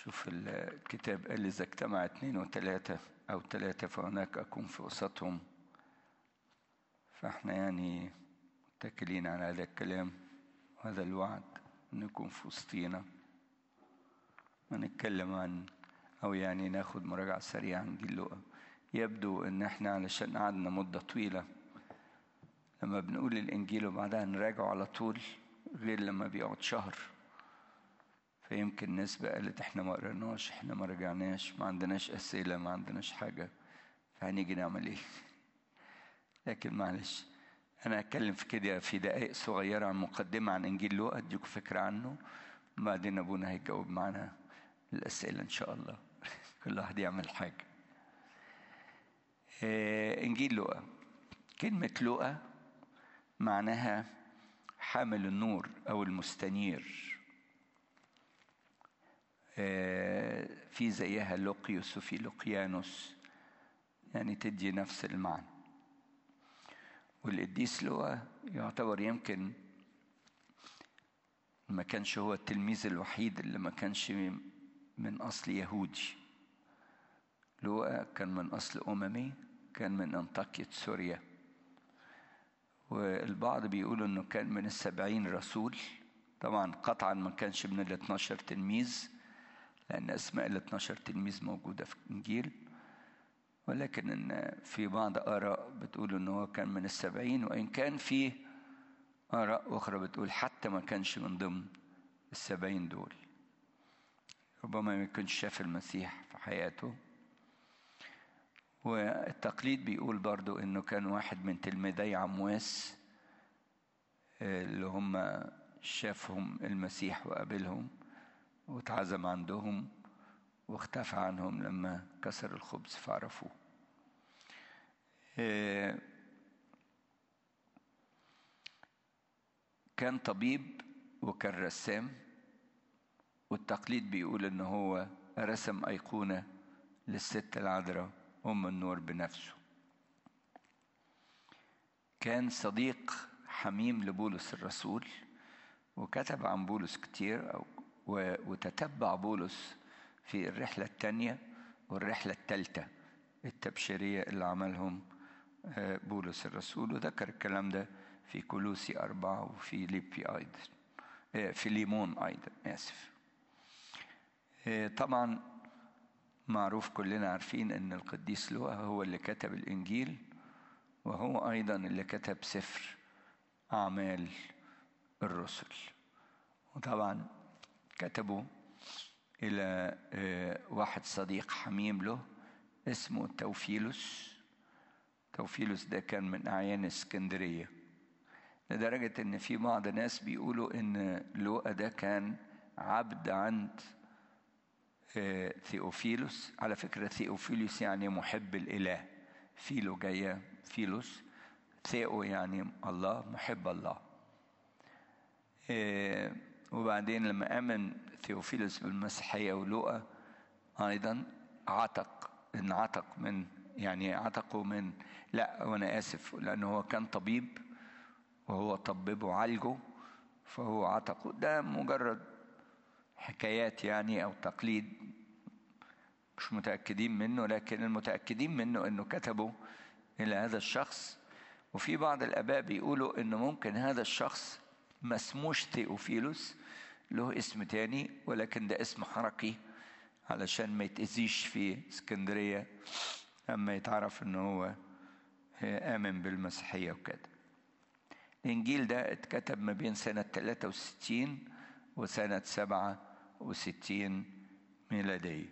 شوف الكتاب قال إذا اجتمع اثنين وثلاثة أو ثلاثة فهناك أكون في وسطهم فاحنا يعني متكلين على هذا الكلام وهذا الوعد أن يكون في وسطينا ونتكلم عن أو يعني ناخد مراجعة سريعة عن جيل لقا يبدو إن احنا علشان قعدنا مدة طويلة لما بنقول الإنجيل وبعدها نراجعه على طول غير لما بيقعد شهر فيمكن ناس بقى قالت احنا ما قريناش احنا ما رجعناش ما عندناش أسئلة ما عندناش حاجة فهنيجي نعمل ايه لكن معلش أنا هتكلم في كده في دقائق صغيرة عن مقدمة عن إنجيل لوقا أديكم فكرة عنه وبعدين أبونا هيجاوب معنا الأسئلة إن شاء الله كل واحد يعمل حاجة إنجيل لوقا كلمة لوقا معناها حامل النور أو المستنير في زيها لوقيوس وفي لوقيانوس يعني تدي نفس المعنى والقديس لوقا يعتبر يمكن ما كانش هو التلميذ الوحيد اللي ما كانش من أصل يهودي لوقا كان من أصل أممي كان من أنطاكية سوريا والبعض بيقولوا إنه كان من السبعين رسول طبعا قطعا ما كانش من ال 12 تلميذ لأن أسماء ال 12 تلميذ موجودة في الإنجيل ولكن إن في بعض آراء بتقول إن هو كان من السبعين وإن كان في آراء أخرى بتقول حتى ما كانش من ضمن السبعين دول ربما ما يكونش شاف المسيح في حياته والتقليد بيقول برضو إنه كان واحد من تلميذي عمواس اللي هم شافهم المسيح وقابلهم واتعزم عندهم واختفى عنهم لما كسر الخبز فعرفوه كان طبيب وكان رسام والتقليد بيقول ان هو رسم ايقونه للست العذراء ام النور بنفسه كان صديق حميم لبولس الرسول وكتب عن بولس كتير أو وتتبع بولس في الرحلة الثانية والرحلة الثالثة التبشيرية اللي عملهم بولس الرسول وذكر الكلام ده في كولوسي أربعة وفي ليبي أيضا في ليمون أيضا آسف طبعا معروف كلنا عارفين أن القديس لوقا هو اللي كتب الإنجيل وهو أيضا اللي كتب سفر أعمال الرسل وطبعا كتبوا إلى واحد صديق حميم له اسمه توفيلوس توفيلوس ده كان من أعيان اسكندرية لدرجة إن في بعض الناس بيقولوا إن لوقا ده كان عبد عند ثيوفيلوس على فكرة ثيوفيلوس يعني محب الإله فيلو جاية فيلوس ثيو يعني الله محب الله وبعدين لما آمن ثيوفيلوس بالمسيحية ولوقا أيضا عتق انعتق من يعني عتقوا من لا وأنا آسف لأنه هو كان طبيب وهو طببه وعالجه فهو عتقه ده مجرد حكايات يعني أو تقليد مش متأكدين منه لكن المتأكدين منه أنه كتبوا إلى هذا الشخص وفي بعض الآباء بيقولوا أنه ممكن هذا الشخص ما اسموش ثيوفيلوس له اسم تاني ولكن ده اسم حركي علشان ما يتأذيش في اسكندرية أما يتعرف أنه هو آمن بالمسيحية وكده الإنجيل ده اتكتب ما بين سنة 63 وسنة 67 ميلادية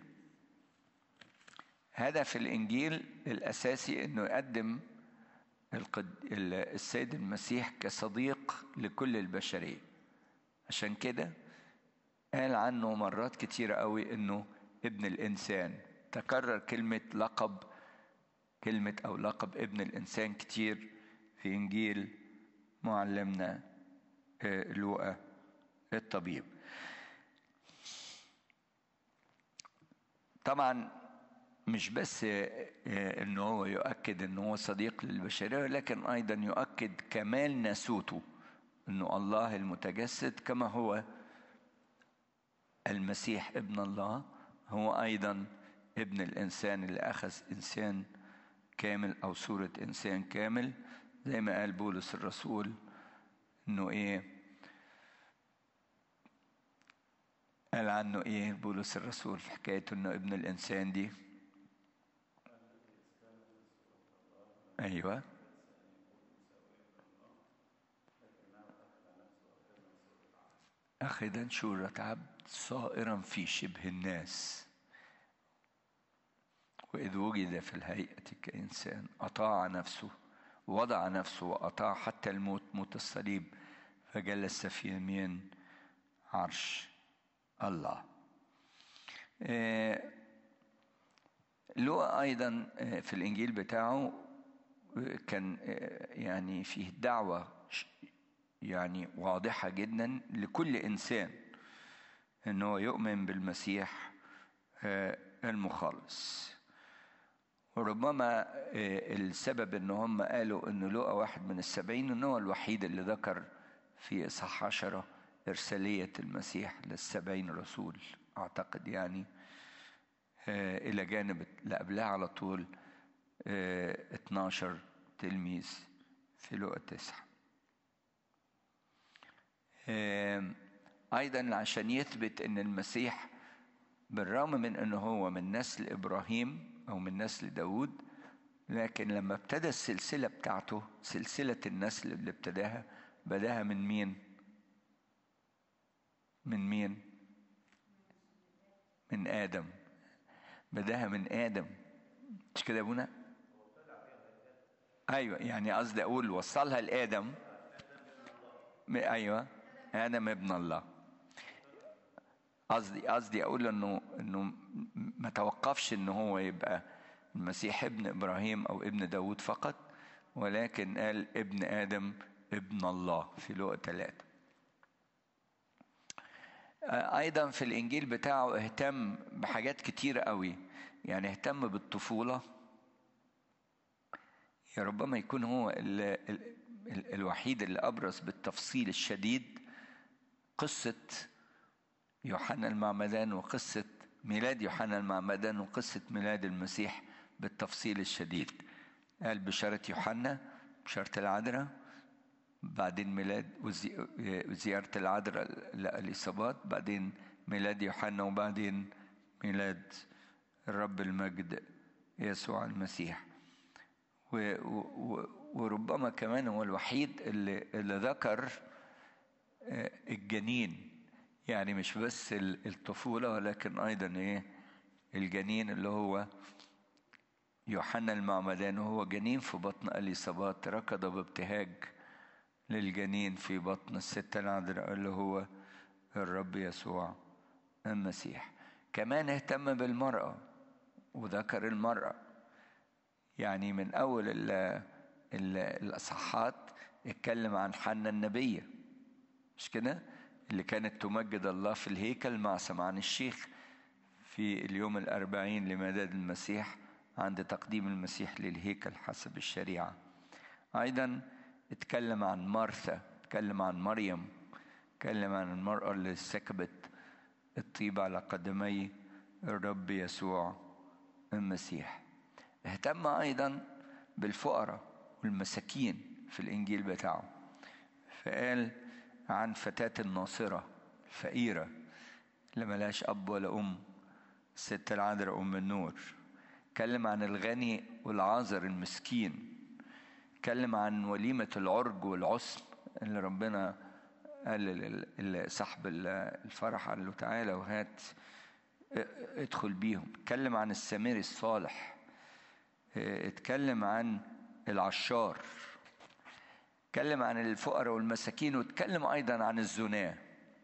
هدف الإنجيل الأساسي أنه يقدم السيد المسيح كصديق لكل البشرية عشان كده قال عنه مرات كتيرة قوي انه ابن الانسان تكرر كلمة لقب كلمة او لقب ابن الانسان كتير في انجيل معلمنا لوقا الطبيب طبعا مش بس انه هو يؤكد انه هو صديق للبشريه لكن ايضا يؤكد كمال ناسوته انه الله المتجسد كما هو المسيح ابن الله هو أيضا ابن الإنسان اللي أخذ إنسان كامل أو صورة إنسان كامل زي ما قال بولس الرسول إنه إيه قال عنه إيه بولس الرسول في حكاية إنه ابن الإنسان دي أيوه أخذا شورة عبد صائرا في شبه الناس وإذ وجد في الهيئة كإنسان أطاع نفسه وضع نفسه وأطاع حتى الموت موت الصليب فجلس في يمين عرش الله لوقا أيضا في الإنجيل بتاعه كان يعني فيه دعوة يعني واضحة جدا لكل إنسان أنه يؤمن بالمسيح المخلص وربما السبب ان هم قالوا ان لقى واحد من السبعين ان هو الوحيد اللي ذكر في اصحاح عشرة ارسالية المسيح للسبعين رسول اعتقد يعني الى جانب اللي قبلها على طول 12 تلميذ في لقى تسعة ايضا عشان يثبت ان المسيح بالرغم من انه هو من نسل ابراهيم او من نسل داود لكن لما ابتدى السلسله بتاعته سلسله النسل اللي ابتداها بداها من مين من مين من ادم بداها من ادم مش كده يا ابونا ايوه يعني قصدي اقول وصلها لادم ايوه ادم ابن الله قصدي قصدي اقول انه انه ما توقفش ان هو يبقى المسيح ابن ابراهيم او ابن داود فقط ولكن قال ابن ادم ابن الله في لقا ثلاثة ايضا في الانجيل بتاعه اهتم بحاجات كتيرة قوي يعني اهتم بالطفولة يا ربما يكون هو ال ال ال الوحيد اللي ابرز بالتفصيل الشديد قصه يوحنا المعمدان وقصة ميلاد يوحنا المعمدان وقصة ميلاد المسيح بالتفصيل الشديد قال بشارة يوحنا بشارة العذراء بعدين ميلاد وزيارة العذراء لإليصابات بعدين ميلاد يوحنا وبعدين ميلاد الرب المجد يسوع المسيح و و وربما كمان هو الوحيد اللي, اللي ذكر الجنين يعني مش بس الطفولة ولكن أيضا إيه الجنين اللي هو يوحنا المعمدان وهو جنين في بطن أليصابات ركض بابتهاج للجنين في بطن الست العذراء اللي هو الرب يسوع المسيح كمان اهتم بالمرأة وذكر المرأة يعني من أول ال ال الأصحاحات اتكلم عن حنا النبية مش كده؟ اللي كانت تمجد الله في الهيكل مع سمعان الشيخ في اليوم الأربعين لمداد المسيح عند تقديم المسيح للهيكل حسب الشريعة أيضا اتكلم عن مرثا اتكلم عن مريم اتكلم عن المرأة اللي سكبت الطيب على قدمي الرب يسوع المسيح اهتم أيضا بالفقراء والمساكين في الإنجيل بتاعه فقال عن فتاة الناصرة الفقيرة اللي ملهاش أب ولا أم الست العذراء أم النور اتكلم عن الغني والعازر المسكين اتكلم عن وليمة العرج والعسم اللي ربنا قال صاحب الفرح قال له تعالى وهات ادخل بيهم اتكلم عن السامري الصالح اتكلم عن العشار اتكلم عن الفقراء والمساكين واتكلم ايضا عن الزناة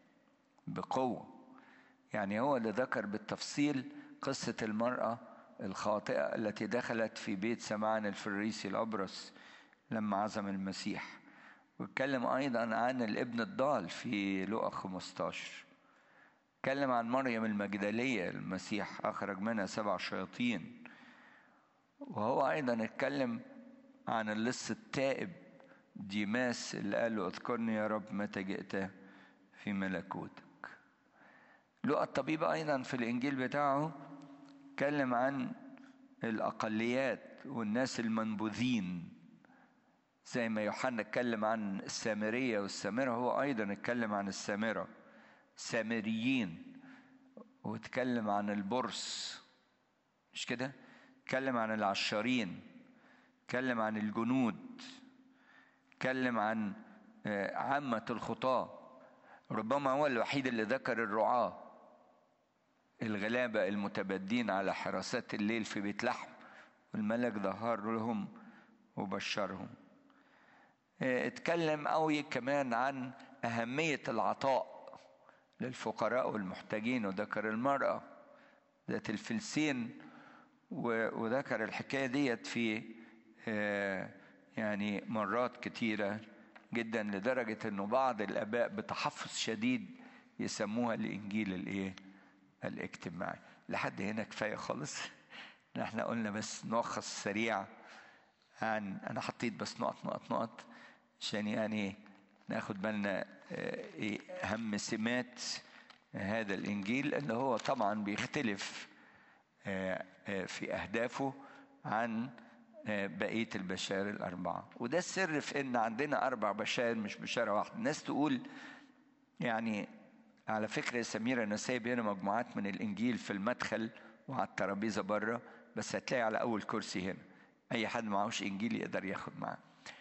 بقوة يعني هو اللي ذكر بالتفصيل قصة المرأة الخاطئة التي دخلت في بيت سمعان الفريسي الأبرص لما عزم المسيح واتكلم أيضا عن الابن الضال في لقا 15 اتكلم عن مريم المجدلية المسيح أخرج منها سبع شياطين وهو أيضا اتكلم عن اللص التائب ديماس اللي قال له اذكرني يا رب متى جئت في ملكوتك لقى الطبيب أيضا في الإنجيل بتاعه اتكلم عن الأقليات والناس المنبوذين زي ما يوحنا اتكلم عن السامرية والسامرة هو أيضا اتكلم عن السامرة سامريين واتكلم عن البرص مش كده اتكلم عن العشارين اتكلم عن الجنود اتكلم عن عامة الخطاة ربما هو الوحيد اللي ذكر الرعاة الغلابة المتبدين على حراسات الليل في بيت لحم والملك ظهر لهم وبشرهم اتكلم قوي كمان عن أهمية العطاء للفقراء والمحتاجين وذكر المرأة ذات الفلسين وذكر الحكاية ديت في يعني مرات كتيرة جدا لدرجة انه بعض الاباء بتحفظ شديد يسموها الانجيل الايه الاجتماعي لحد هنا كفاية خالص احنا قلنا بس نلخص سريع عن انا حطيت بس نقط نقط نقط عشان يعني ناخد بالنا ايه اهم سمات هذا الانجيل اللي هو طبعا بيختلف في اهدافه عن بقيه البشائر الاربعه وده السر في ان عندنا اربع بشائر مش بشاره واحده الناس تقول يعني على فكره سميره انا سايب هنا مجموعات من الانجيل في المدخل وعلى الترابيزه بره بس هتلاقي على اول كرسي هنا اي حد معهوش انجيل يقدر ياخد معاه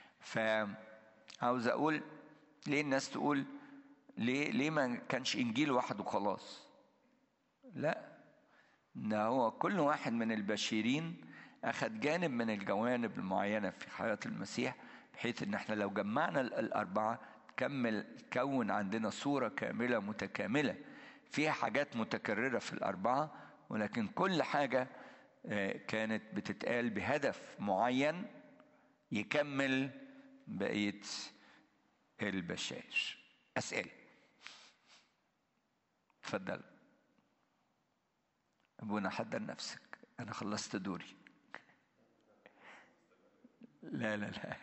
فعاوز اقول ليه الناس تقول ليه ليه ما كانش انجيل واحد وخلاص لا ده هو كل واحد من البشيرين اخذ جانب من الجوانب المعينه في حياه المسيح بحيث ان احنا لو جمعنا الاربعه تكمل تكون عندنا صوره كامله متكامله فيها حاجات متكرره في الاربعه ولكن كل حاجه كانت بتتقال بهدف معين يكمل بقيه البشائر اسئله اتفضل ابونا حضر نفسك انا خلصت دوري لا لا لا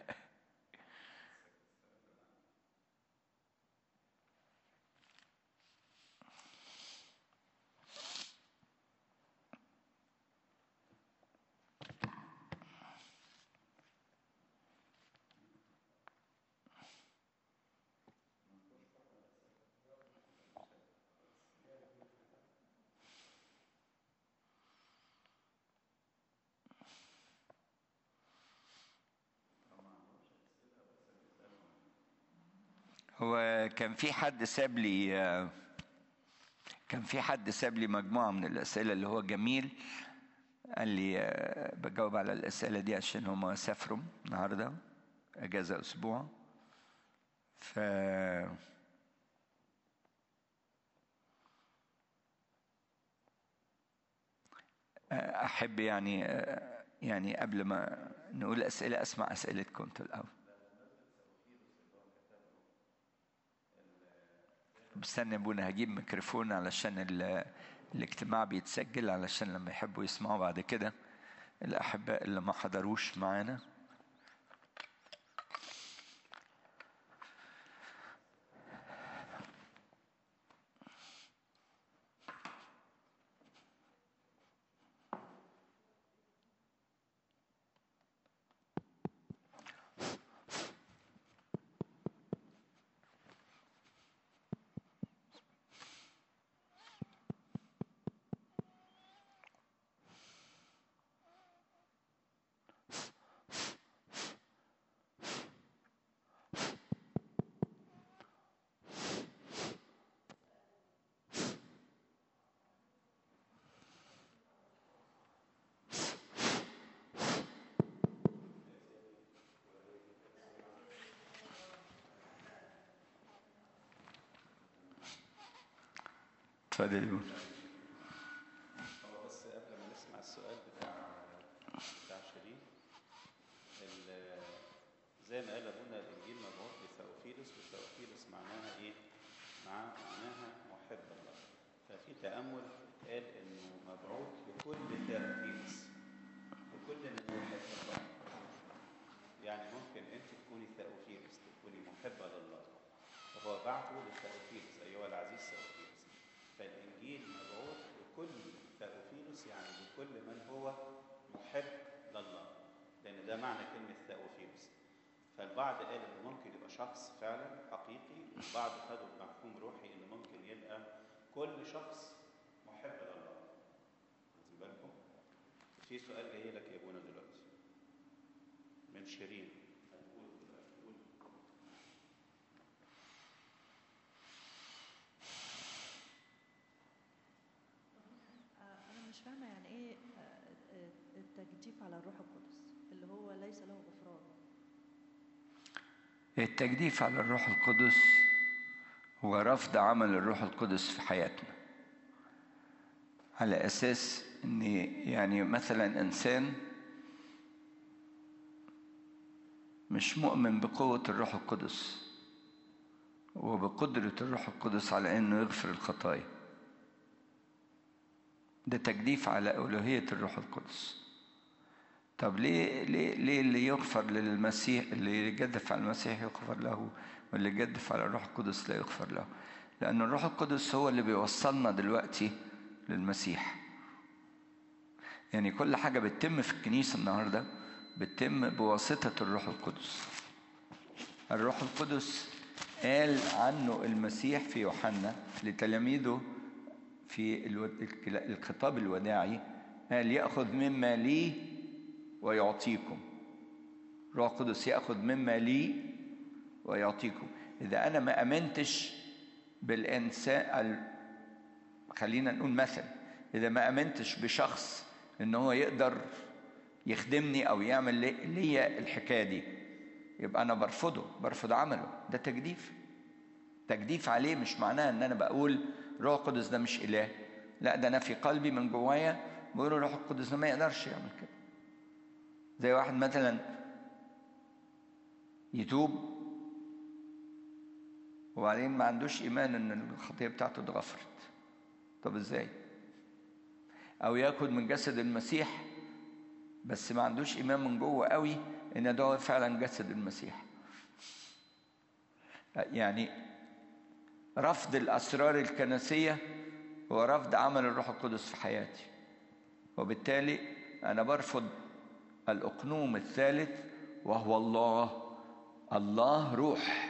هو كان في حد ساب لي كان في حد ساب لي مجموعة من الأسئلة اللي هو جميل قال لي بجاوب على الأسئلة دي عشان هما سافروا النهاردة أجازة أسبوع ف أحب يعني يعني قبل ما نقول أسئلة أسمع أسئلتكم انتوا الأول بستنى ابونا هجيب ميكروفون علشان الاجتماع بيتسجل علشان لما يحبوا يسمعوا بعد كده الاحباء اللي ما حضروش معانا اتفضل يقول هو بس قبل ما نسمع السؤال بتاع بتاع شريف ال- زي ما قال ابونا الانجيل مبعوث لثوفيلوس وثوفيلوس معناها ايه؟ مع معناها محب الله ففي تامل قال انه مبعوث لكل ثوفيلوس لكل من يحب الله يعني ممكن انت تكوني ثوفيلوس تكوني محبه لله فهو بعته لثوفيلوس ايها العزيز ثوفيلوس فالانجيل مبعوث لكل ثوفيلوس يعني لكل هو محب لله لان ده معنى كلمه ثاوفيلوس فالبعض قال انه ممكن يبقى شخص فعلا حقيقي والبعض خدوا بمفهوم روحي انه ممكن يبقى كل شخص محب لله واخدين بالكم في سؤال جاي لك يا ابونا دلوقتي من شيرين هتقول دلوقتي قول. آه، أنا مش فاهمة يعني إيه آه، آه، التجديف على الروح القدس اللي هو ليس له غفران التجديف على الروح القدس هو رفض عمل الروح القدس في حياتنا على اساس ان يعني مثلا انسان مش مؤمن بقوه الروح القدس وبقدره الروح القدس على انه يغفر الخطايا ده تجديف على الوهيه الروح القدس طب ليه ليه ليه اللي يغفر للمسيح اللي يجدف على المسيح يغفر له واللي يجدف على الروح القدس لا يغفر له لأن الروح القدس هو اللي بيوصلنا دلوقتي للمسيح يعني كل حاجة بتتم في الكنيسة النهاردة بتتم بواسطة الروح القدس الروح القدس قال عنه المسيح في يوحنا لتلاميذه في الو- الخطاب الوداعي قال يأخذ مما لي ويعطيكم روح القدس ياخذ مما لي ويعطيكم اذا انا ما امنتش بالانسان ال- خلينا نقول مثل اذا ما امنتش بشخص ان هو يقدر يخدمني او يعمل لي ليا الحكايه دي يبقى انا برفضه برفض عمله ده تجديف تجديف عليه مش معناه ان انا بقول روح القدس ده مش اله لا ده انا في قلبي من جوايا بقول روح القدس ده ما يقدرش يعمل كده زي واحد مثلا يتوب وبعدين ما عندوش ايمان ان الخطيه بتاعته اتغفرت طب ازاي او ياكل من جسد المسيح بس ما عندوش ايمان من جوه قوي ان ده هو فعلا جسد المسيح يعني رفض الاسرار الكنسيه هو رفض عمل الروح القدس في حياتي وبالتالي انا برفض الاقنوم الثالث وهو الله الله روح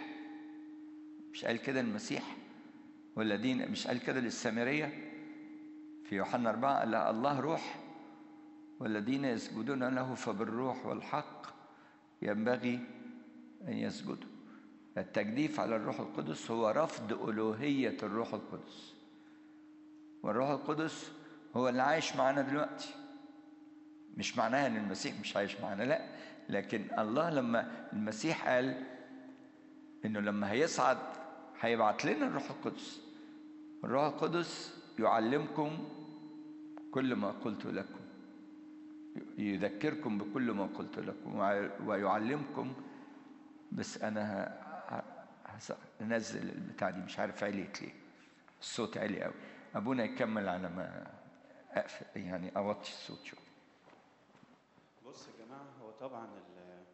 مش قال كده المسيح والذين مش قال كده للسامريه في يوحنا أربعة قال لها الله روح والذين يسجدون له فبالروح والحق ينبغي أن يسجدوا التجديف على الروح القدس هو رفض ألوهية الروح القدس والروح القدس هو اللي عايش معانا دلوقتي مش معناها ان المسيح مش عايش معانا لا لكن الله لما المسيح قال انه لما هيصعد هيبعت لنا الروح القدس الروح القدس يعلمكم كل ما قلت لكم يذكركم بكل ما قلت لكم ويعلمكم بس انا هنزل البتاع دي مش عارف عليت ليه الصوت عالي قوي ابونا يكمل على ما اقفل يعني اوطي الصوت شويه بص يا جماعة هو طبعا ال-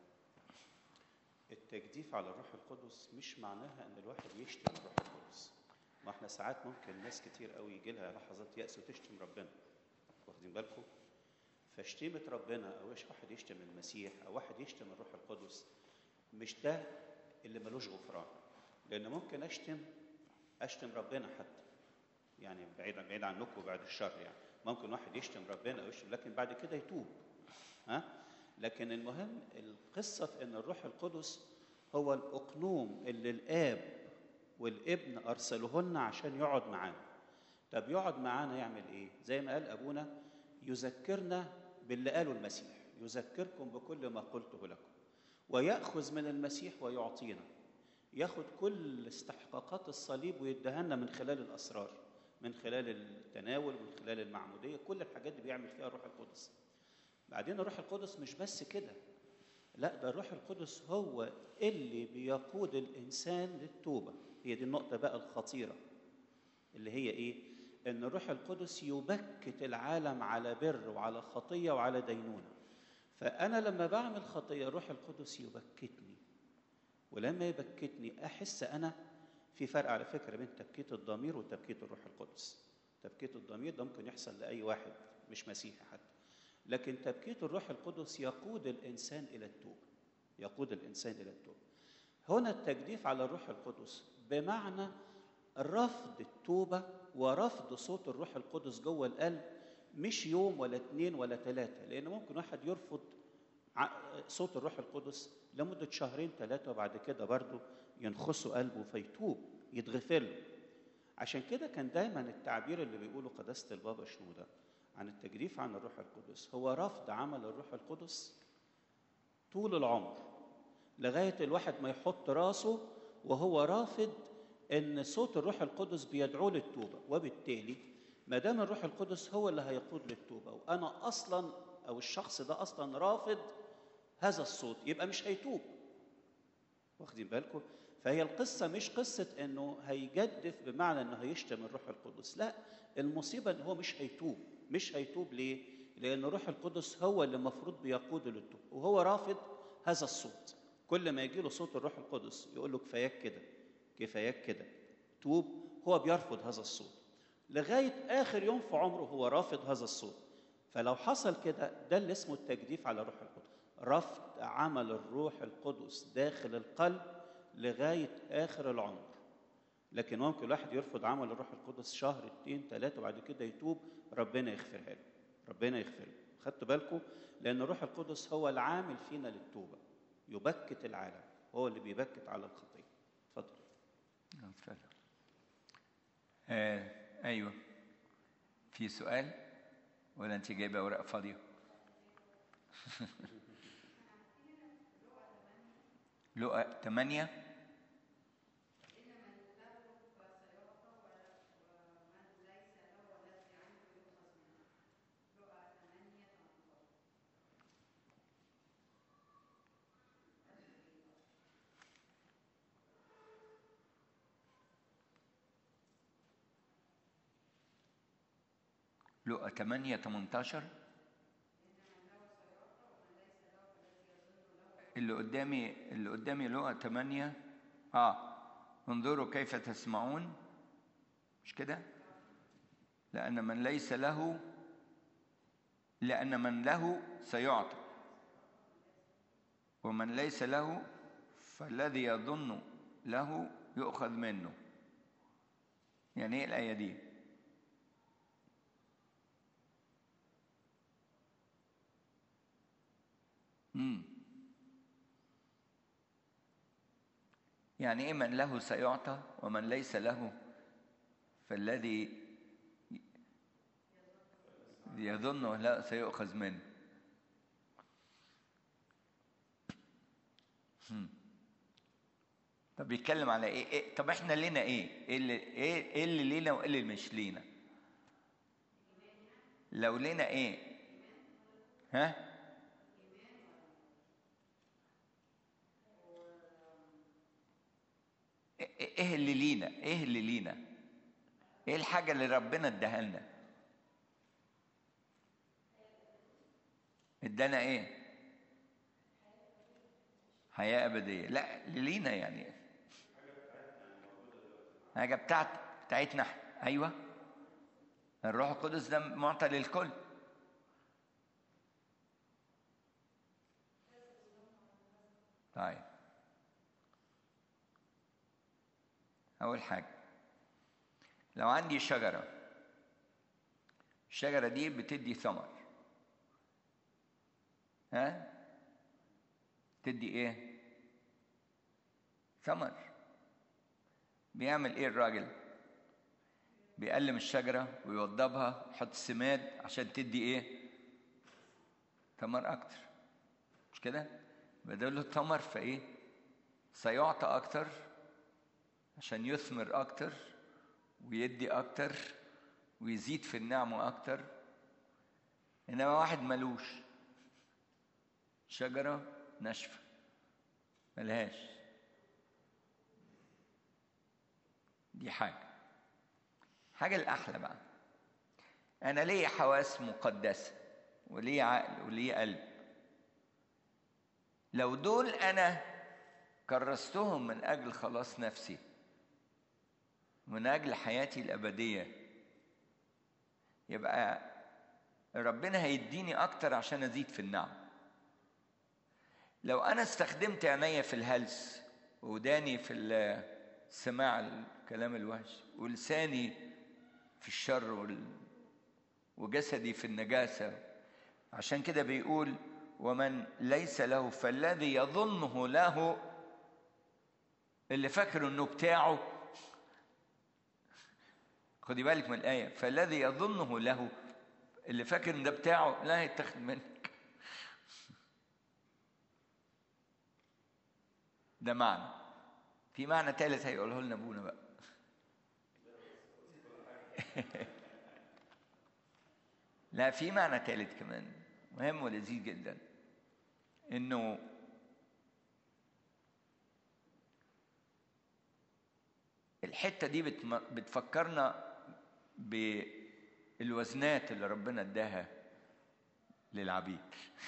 التجديف على الروح القدس مش معناها ان الواحد يشتم الروح القدس ما احنا ساعات ممكن ناس كتير قوي يجي لها لحظات يأس وتشتم ربنا واخدين بالكم فشتيمة ربنا او ايش واحد يشتم المسيح او واحد يشتم الروح القدس مش ده اللي ملوش غفران لان ممكن اشتم اشتم ربنا حتى يعني بعيد بعيد عنكم وبعد الشر يعني ممكن واحد يشتم ربنا او يشتم لكن بعد كده يتوب ها لكن المهم القصه في ان الروح القدس هو الاقنوم اللي الاب والابن ارسلوهن عشان يقعد معانا طب يقعد معانا يعمل ايه زي ما قال ابونا يذكرنا باللي قاله المسيح يذكركم بكل ما قلته لكم وياخذ من المسيح ويعطينا ياخد كل استحقاقات الصليب ويديها لنا من خلال الاسرار من خلال التناول من خلال المعموديه كل الحاجات دي بيعمل فيها الروح القدس بعدين الروح القدس مش بس كده لا ده الروح القدس هو اللي بيقود الانسان للتوبه هي دي النقطه بقى الخطيره اللي هي ايه ان الروح القدس يبكت العالم على بر وعلى خطيه وعلى دينونه فانا لما بعمل خطيه الروح القدس يبكتني ولما يبكتني احس انا في فرق على فكره بين تبكيت الضمير وتبكيت الروح القدس تبكيت الضمير ده ممكن يحصل لاي واحد مش مسيحي حتى لكن تبكيت الروح القدس يقود الانسان الى التوبه يقود الانسان الى التوبه هنا التجديف على الروح القدس بمعنى رفض التوبه ورفض صوت الروح القدس جوه القلب مش يوم ولا اتنين ولا ثلاثه لان ممكن واحد يرفض ع- صوت الروح القدس لمده شهرين ثلاثه وبعد كده برضه ينخسوا قلبه فيتوب يتغفر له عشان كده كان دايما التعبير اللي بيقوله قداسه البابا شنوده عن التجريف عن الروح القدس هو رفض عمل الروح القدس طول العمر لغايه الواحد ما يحط راسه وهو رافض ان صوت الروح القدس بيدعوه للتوبه وبالتالي ما دام الروح القدس هو اللي هيقود للتوبه وانا اصلا او الشخص ده اصلا رافض هذا الصوت يبقى مش هيتوب واخدين بالكم فهي القصه مش قصه انه هيجدف بمعنى انه هيشتم الروح القدس لا المصيبه ان هو مش هيتوب مش هيتوب ليه لان الروح القدس هو اللي المفروض بيقوده للتوبه وهو رافض هذا الصوت كل ما يجي له صوت الروح القدس يقول له كفاياك كده كفاياك كده توب هو بيرفض هذا الصوت لغايه اخر يوم في عمره هو رافض هذا الصوت فلو حصل كده ده اللي اسمه التجديف على الروح القدس رفض عمل الروح القدس داخل القلب لغايه اخر العمر لكن ممكن الواحد يرفض عمل الروح القدس شهر اتنين تلاته وبعد كده يتوب ربنا يغفرها له ربنا يغفر له خدتوا بالكم لان الروح القدس هو العامل فينا للتوبه يبكت العالم هو اللي بيبكت على الخطيه اتفضل اتفضل آه ايوه في سؤال ولا انت جايبه ورقه فاضيه لقى 8 لقى 8 18 اللي قدامي اللي قدامي لقى 8 اه انظروا كيف تسمعون مش كده لأن من ليس له لأن من له سيعطى ومن ليس له فالذي يظن له يؤخذ منه يعني ايه الآية دي؟ مم. يعني ايه من له سيعطى ومن ليس له فالذي يظن لا سيؤخذ منه هم. طب بيتكلم على ايه, إيه؟ طب احنا لينا ايه ايه اللي ايه إيه اللي لينا وايه اللي مش لينا لو لينا ايه ها ايه اللي لينا ايه اللي لينا ايه الحاجه اللي ربنا اداها لنا ادانا ايه حياه ابديه لا اللي لينا يعني حاجه بتاعت بتاعتنا إحنا. ايوه الروح القدس ده معطى للكل طيب أول حاجة لو عندي شجرة الشجرة دي بتدي ثمر ها تدي ايه ثمر بيعمل ايه الراجل بيقلم الشجرة ويوضبها يحط سماد عشان تدي ايه ثمر اكتر مش كده بدل له ثمر فايه سيعطى اكتر عشان يثمر أكتر ويدي أكتر ويزيد في النعمة أكتر إنما واحد ملوش شجرة ناشفة ملهاش دي حاجة حاجة الأحلى بقى أنا ليا حواس مقدسة وليا عقل وليا قلب لو دول أنا كرستهم من أجل خلاص نفسي من أجل حياتي الأبدية يبقى ربنا هيديني اكتر عشان ازيد في النعم لو انا استخدمت عينيا في الهلس وداني في ال- سماع الكلام الوحش ولساني في الشر وال... وجسدي في النجاسة عشان كده بيقول ومن ليس له فالذي يظنه له اللي فاكر انه بتاعه خدي بالك من الآية فالذي يظنه له اللي فاكر ان ده بتاعه لا هيتاخد منك ده معنى في معنى ثالث هيقوله لنا ابونا بقى لا في معنى ثالث كمان مهم ولذيذ جدا انه الحته دي بتم- بتفكرنا بالوزنات اللي ربنا اداها للعبيد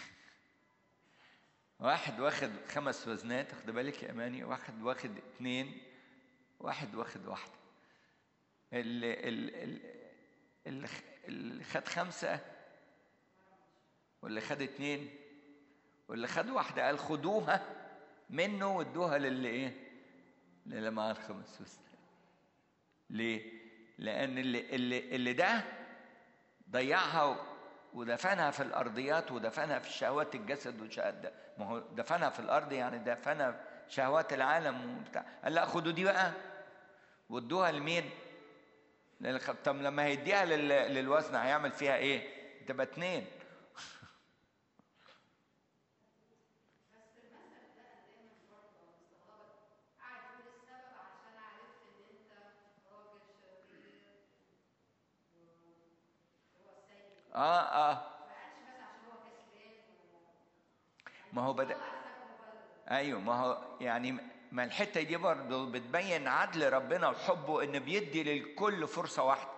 واحد واخد خمس وزنات خد بالك يا اماني واحد واخد اتنين واحد واخد واحده اللي, اللي, اللي, اللي خد خمسه واللي خد اتنين واللي خد واحده قال خدوها منه وادوها للي ايه للي معاه الخمس وزنات ليه لان اللي اللي اللي ده ضيعها ودفنها في الارضيات ودفنها في شهوات الجسد والشهوات ده ما هو دفنها في الارض يعني دفنها في شهوات العالم وبتاع قال لا خدوا دي بقى وادوها لمين؟ للخ... طب لما هيديها لل... للوزن هيعمل فيها ايه؟ تبقى اتنين اه اه ما هو بدأ ايوه ما هو يعني ما الحته دي برضه بتبين عدل ربنا وحبه ان بيدي للكل فرصه واحده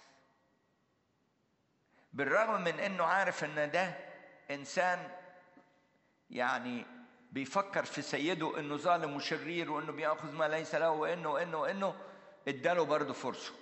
بالرغم من انه عارف ان ده انسان يعني بيفكر في سيده انه ظالم وشرير وانه بياخذ ما ليس له وانه وانه وانه اداله برضه فرصه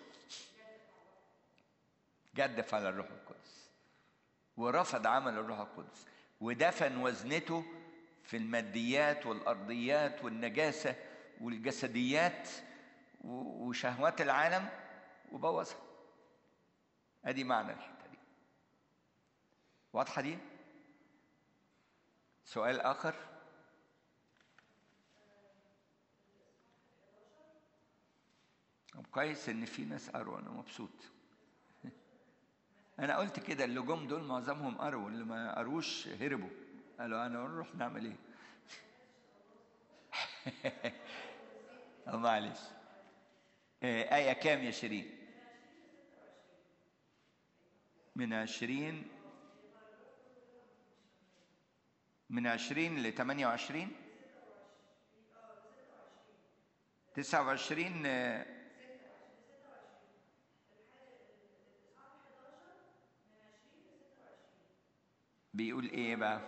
جدف على الروح القدس ورفض عمل الروح القدس ودفن وزنته في الماديات والارضيات والنجاسه والجسديات و- وشهوات العالم وبوظها ادي معنى الحته دي واضحه دي سؤال اخر طب كويس ان في ناس قروا انا مبسوط انا قلت كده اللي جم دول معظمهم قروا اللي ما قروش هربوا قالوا انا نروح نعمل ايه أو معلش آه، آية كام يا شيرين؟ من عشرين من عشرين لثمانية وعشرين تسعة وعشرين آه، بيقول ايه بقى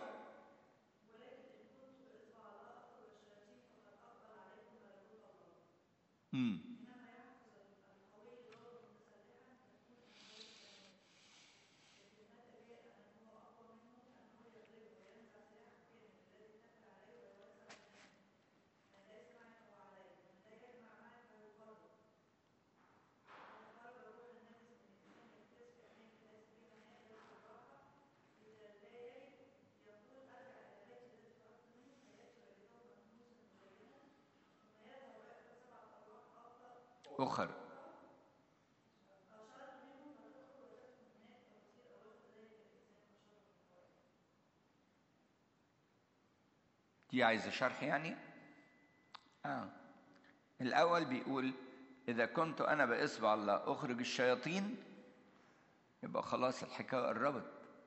امم أخر دي عايزة شرح يعني؟ آه الأول بيقول إذا كنت أنا بإصبع الله أخرج الشياطين يبقى خلاص الحكاية قربت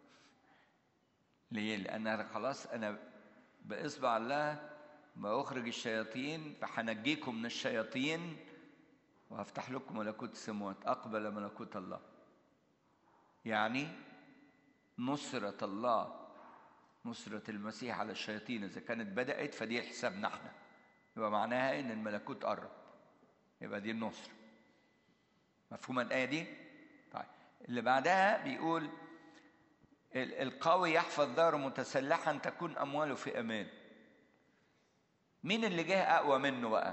ليه؟ لأن أنا خلاص أنا بإصبع الله ما أخرج الشياطين فهنجيكم من الشياطين وهفتح لكم ملكوت السماوات أقبل ملكوت الله يعني نصرة الله نصرة المسيح على الشياطين إذا كانت بدأت فدي حسابنا احنا يبقى معناها إن الملكوت قرب يبقى دي النصرة مفهومة الآية دي؟ طيب اللي بعدها بيقول ال- القوي يحفظ داره متسلحا تكون امواله في امان مين اللي جه اقوى منه بقى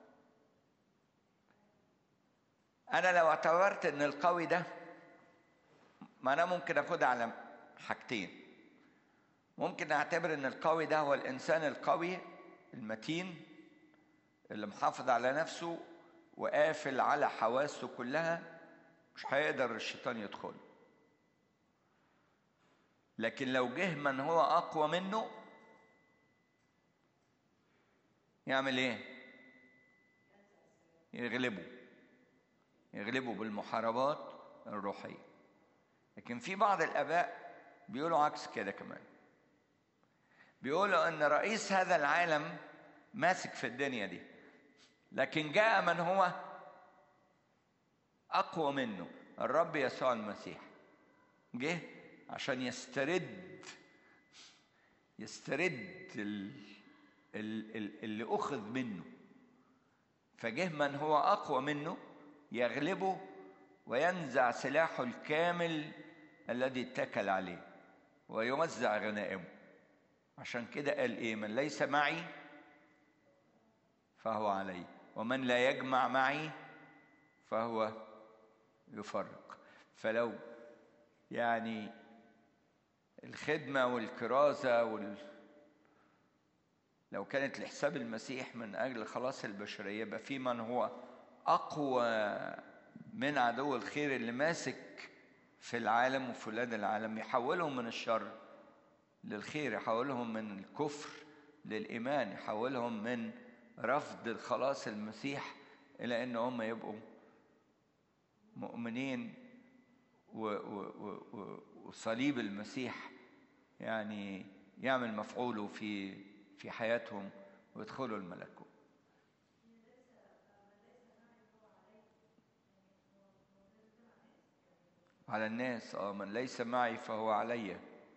انا لو اعتبرت ان القوي ده ما انا ممكن اخدها على حاجتين ممكن اعتبر ان القوي ده هو الانسان القوي المتين اللي محافظ على نفسه وقافل على حواسه كلها مش هيقدر الشيطان يدخل لكن لو جه من هو اقوى منه يعمل ايه يغلبه يغلبه بالمحاربات الروحيه لكن في بعض الاباء بيقولوا عكس كده كمان بيقولوا ان رئيس هذا العالم ماسك في الدنيا دي لكن جاء من هو اقوى منه الرب يسوع المسيح جه عشان يسترد يسترد ال- ال- ال- اللي اخذ منه فجه من هو اقوى منه يغلبه وينزع سلاحه الكامل الذي اتكل عليه ويوزع غنائمه عشان كده قال ايه من ليس معي فهو علي ومن لا يجمع معي فهو يفرق فلو يعني الخدمة والكرازة وال لو كانت لحساب المسيح من أجل خلاص البشرية يبقى في من هو أقوى من عدو الخير اللي ماسك في العالم وفي ولاد العالم يحولهم من الشر للخير يحولهم من الكفر للإيمان يحولهم من رفض الخلاص المسيح إلى إن هم يبقوا مؤمنين و- و- و- و- وصليب المسيح يعني يعمل مفعوله في في حياتهم ويدخلوا الملكوت على الناس اه من ليس معي فهو علي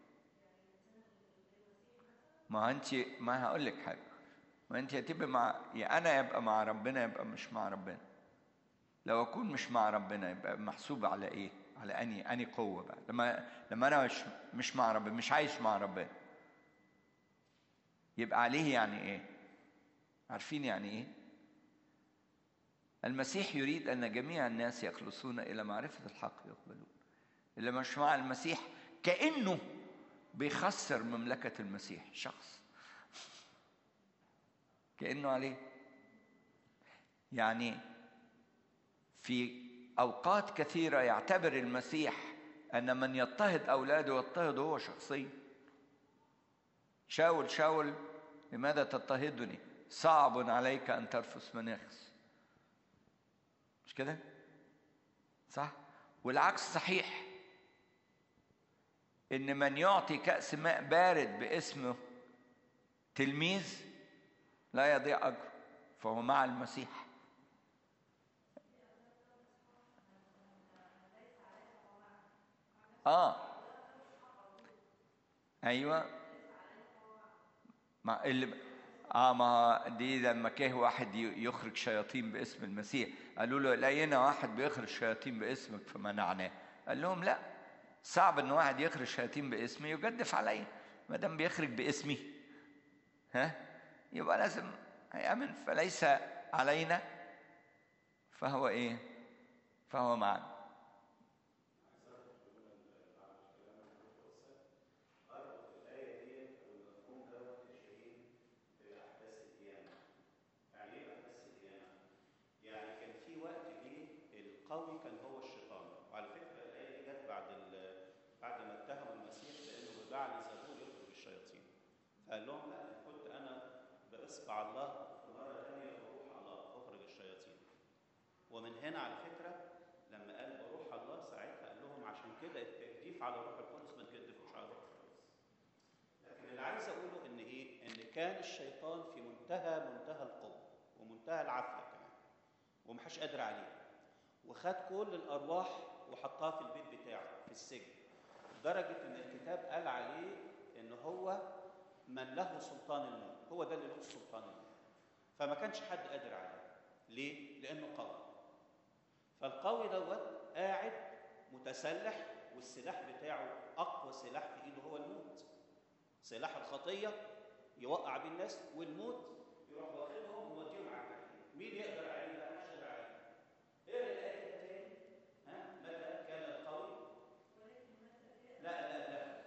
ما انت ما هقول لك حاجه ما انت هتبقى مع يا انا يبقى مع ربنا يبقى مش مع ربنا لو اكون مش مع ربنا يبقى محسوب على ايه على اني اني قوه بقى لما لما انا مش مش مع ربنا مش عايش مع ربنا يبقى عليه يعني ايه عارفين يعني ايه المسيح يريد ان جميع الناس يخلصون الى معرفه الحق يقبلون اللي مش مع المسيح كانه بيخسر مملكه المسيح شخص كانه عليه يعني في اوقات كثيره يعتبر المسيح ان من يضطهد اولاده يضطهد هو شخصيا شاول شاول لماذا تضطهدني صعب عليك ان ترفس مناخس مش كده صح والعكس صحيح ان من يعطي كاس ماء بارد باسمه تلميذ لا يضيع اجره فهو مع المسيح اه ايوه ما اللي اه ما دي لما كه واحد ي- يخرج شياطين باسم المسيح قالوا له لقينا واحد بيخرج شياطين باسمك فمنعناه قال لهم لا صعب ان واحد يخرج شياطين باسمي يجدف عليا ما دام بيخرج باسمي ها يبقى لازم هيامن فليس علينا فهو ايه فهو معنا يعني كان في وقت جه القوي كان هو الشيطان وعلى فكره الايه دي جت بعد ال- بعد ما اتهموا المسيح لانه ببعل زبور يخرج الشياطين فقال لهم لا إن كنت انا باصبع الله مره ثانيه بروح الله اخرج الشياطين ومن هنا على فكره لما قال بروح الله ساعتها قال لهم عشان كده التجديف على الروح القدس ما تجدفوش على الروح القدس لكن اللي عايز اقوله ان ايه ان كان الشيطان في منتهى منتهى القوه ومنتهى العافيه كمان ومحدش قادر عليه وخد كل الارواح وحطها في البيت بتاعه في السجن لدرجه ان الكتاب قال عليه ان هو من له سلطان الموت هو ده اللي له سلطان الموت فما كانش حد قادر عليه ليه لانه قوي فالقوي دوت قاعد متسلح والسلاح بتاعه بتاعه اقوى سلاح في ايده هو الموت سلاح الخطيه يوقع بيه الناس والموت يروح واخدهم وموديهم على الجحيم مين يقدر عليه بقى مش يقدر عليه اقرا الايه كده تاني ها متى كان القوي لا لا لا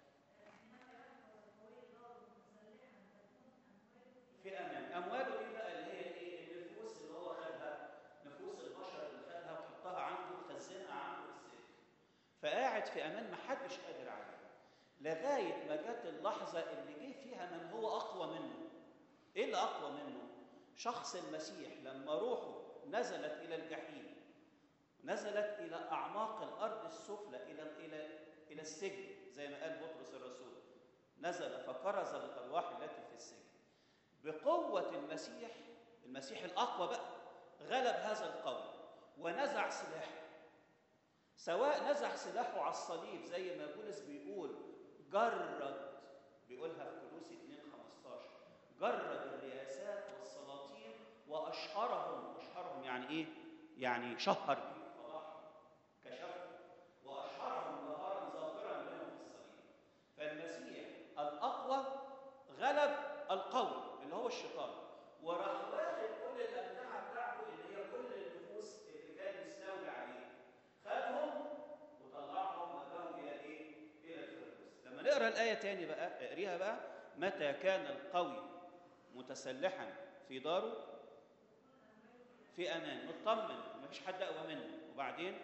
في امان امواله دي بقى اللي هي ايه النفوس اللي هو خدها نفوس البشر اللي خدها وحطها عنده وخزنها عنده في السجن فقاعد في امان ما حدش قادر عليه لغايه ما جت اللحظه اللي جه فيها من هو اقوى منه ايه اللي اقوى منه شخص المسيح لما روحه نزلت الى الجحيم نزلت الى اعماق الارض السفلى الى الى الى السجن زي ما قال بطرس الرسول نزل فكرز الارواح التي في السجن بقوه المسيح المسيح الاقوى بقى غلب هذا القوي ونزع سلاحه سواء نزع سلاحه على الصليب زي ما بولس بيقول جرد بيقولها في كولوسي 2 15 جرد الرياسات والسلاطين واشهرهم اشهرهم يعني ايه؟ يعني شهر بيهم فضحهم كشفهم واشهرهم ظهارا ظاهرا لهم في الصليب فالمسيح الاقوى غلب القوي اللي هو الشيطان وراح واخد كل الامتعه بتاعته اللي هي كل النفوس اللي كان مستولي عليه خدهم وطلعهم وداهم الى ايه؟ الى الفردوس. لما نقرا الايه تاني بقى اقريها بقى متى كان القوي متسلحا في داره في امان مطمن مفيش حد اقوى منه وبعدين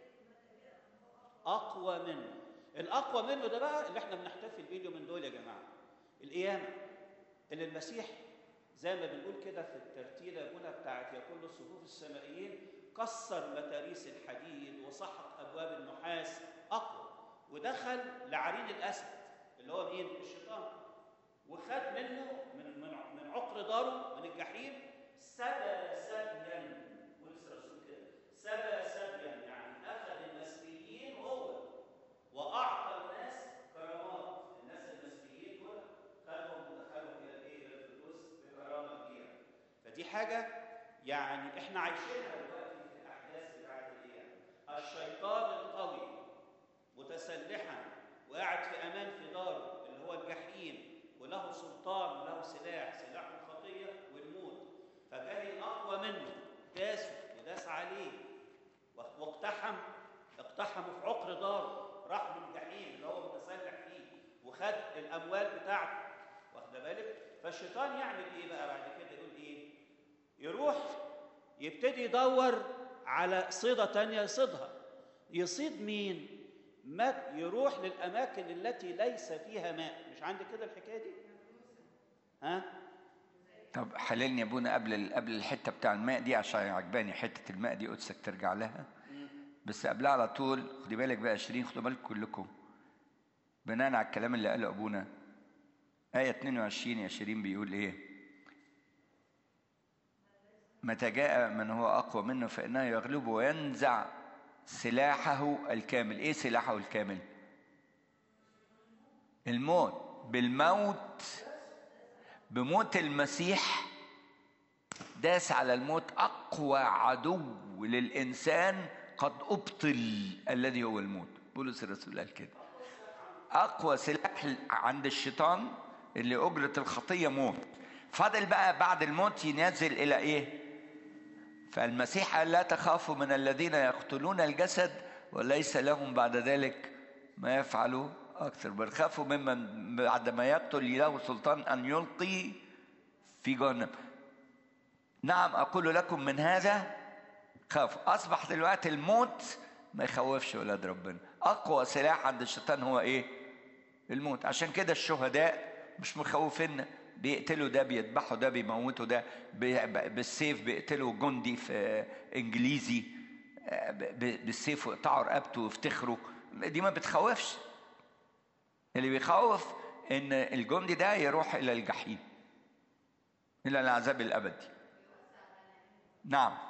اقوى منه الاقوى منه ده بقى اللي احنا بنحتفل بيه اليومين دول يا جماعه القيامه اللي المسيح زي ما بنقول كده في الترتيله الاولى بتاعت يا كل الصفوف السمائيين كسر متاريس الحديد وسحق ابواب النحاس اقوى ودخل لعرين الاسد اللي هو مين؟ الشيطان وخد منه من من من عقر داره من الجحيم سبى سبيا ولسه الرسول كده سبى سبيا يعني اخذ المسيحيين هو واعطى الناس كرامات الناس المسيحيين دول خدهم ودخلهم الى الايه؟ الى الفردوس بكرامه كبيره فدي حاجه يعني احنا عايشينها دلوقتي في الاحداث بتاعت القيامه الشيطان القوي متسلحا وقاعد في امان في داره اللي هو الجحيم وله سلطان وله سلاح سلاح الخطيه والموت فجاء الاقوى منه داسه وداس عليه واقتحم اقتحم في عقر داره راح من الجحيم اللي هو متسلح فيه وخد الاموال بتاعته واخد بالك فالشيطان يعمل ايه بقى بعد كده يقول ايه يروح يبتدي يدور على صيده تانية يصيدها يصيد مين ما يروح للاماكن التي ليس فيها ماء مش عندك كده الحكايه دي ها طب حللني يا ابونا قبل قبل الحته بتاع الماء دي عشان عجباني حته الماء دي قدسك ترجع لها بس قبلها على طول خدي بالك بقى 20 خدوا بالك كلكم بناء على الكلام اللي قاله ابونا آية 22 يا شيرين بيقول إيه؟ متى جاء من هو أقوى منه فإنه يغلبه وينزع سلاحه الكامل إيه سلاحه الكامل؟ الموت بالموت بموت المسيح داس على الموت أقوى عدو للإنسان قد أبطل الذي هو الموت بولس الرسول قال كده أقوى سلاح عند الشيطان اللي أجرة الخطية موت فضل بقى بعد الموت ينزل إلى إيه؟ فالمسيح قال لا تخافوا من الذين يقتلون الجسد وليس لهم بعد ذلك ما يفعلوا أكثر بل خافوا ممن بعد ما يقتل له سلطان أن يلقي في جهنم نعم أقول لكم من هذا خافوا أصبح دلوقتي الموت ما يخوفش ولاد ربنا أقوى سلاح عند الشيطان هو إيه؟ الموت عشان كده الشهداء مش مخوفيننا بيقتلوا ده بيذبحوا ده بيموتوا ده بالسيف بيقتلوا جندي في انجليزي بالسيف ويقطعوا رقبته ويفتخروا دي ما بتخوفش اللي بيخوف ان الجندي ده يروح الى الجحيم الى العذاب الابدي نعم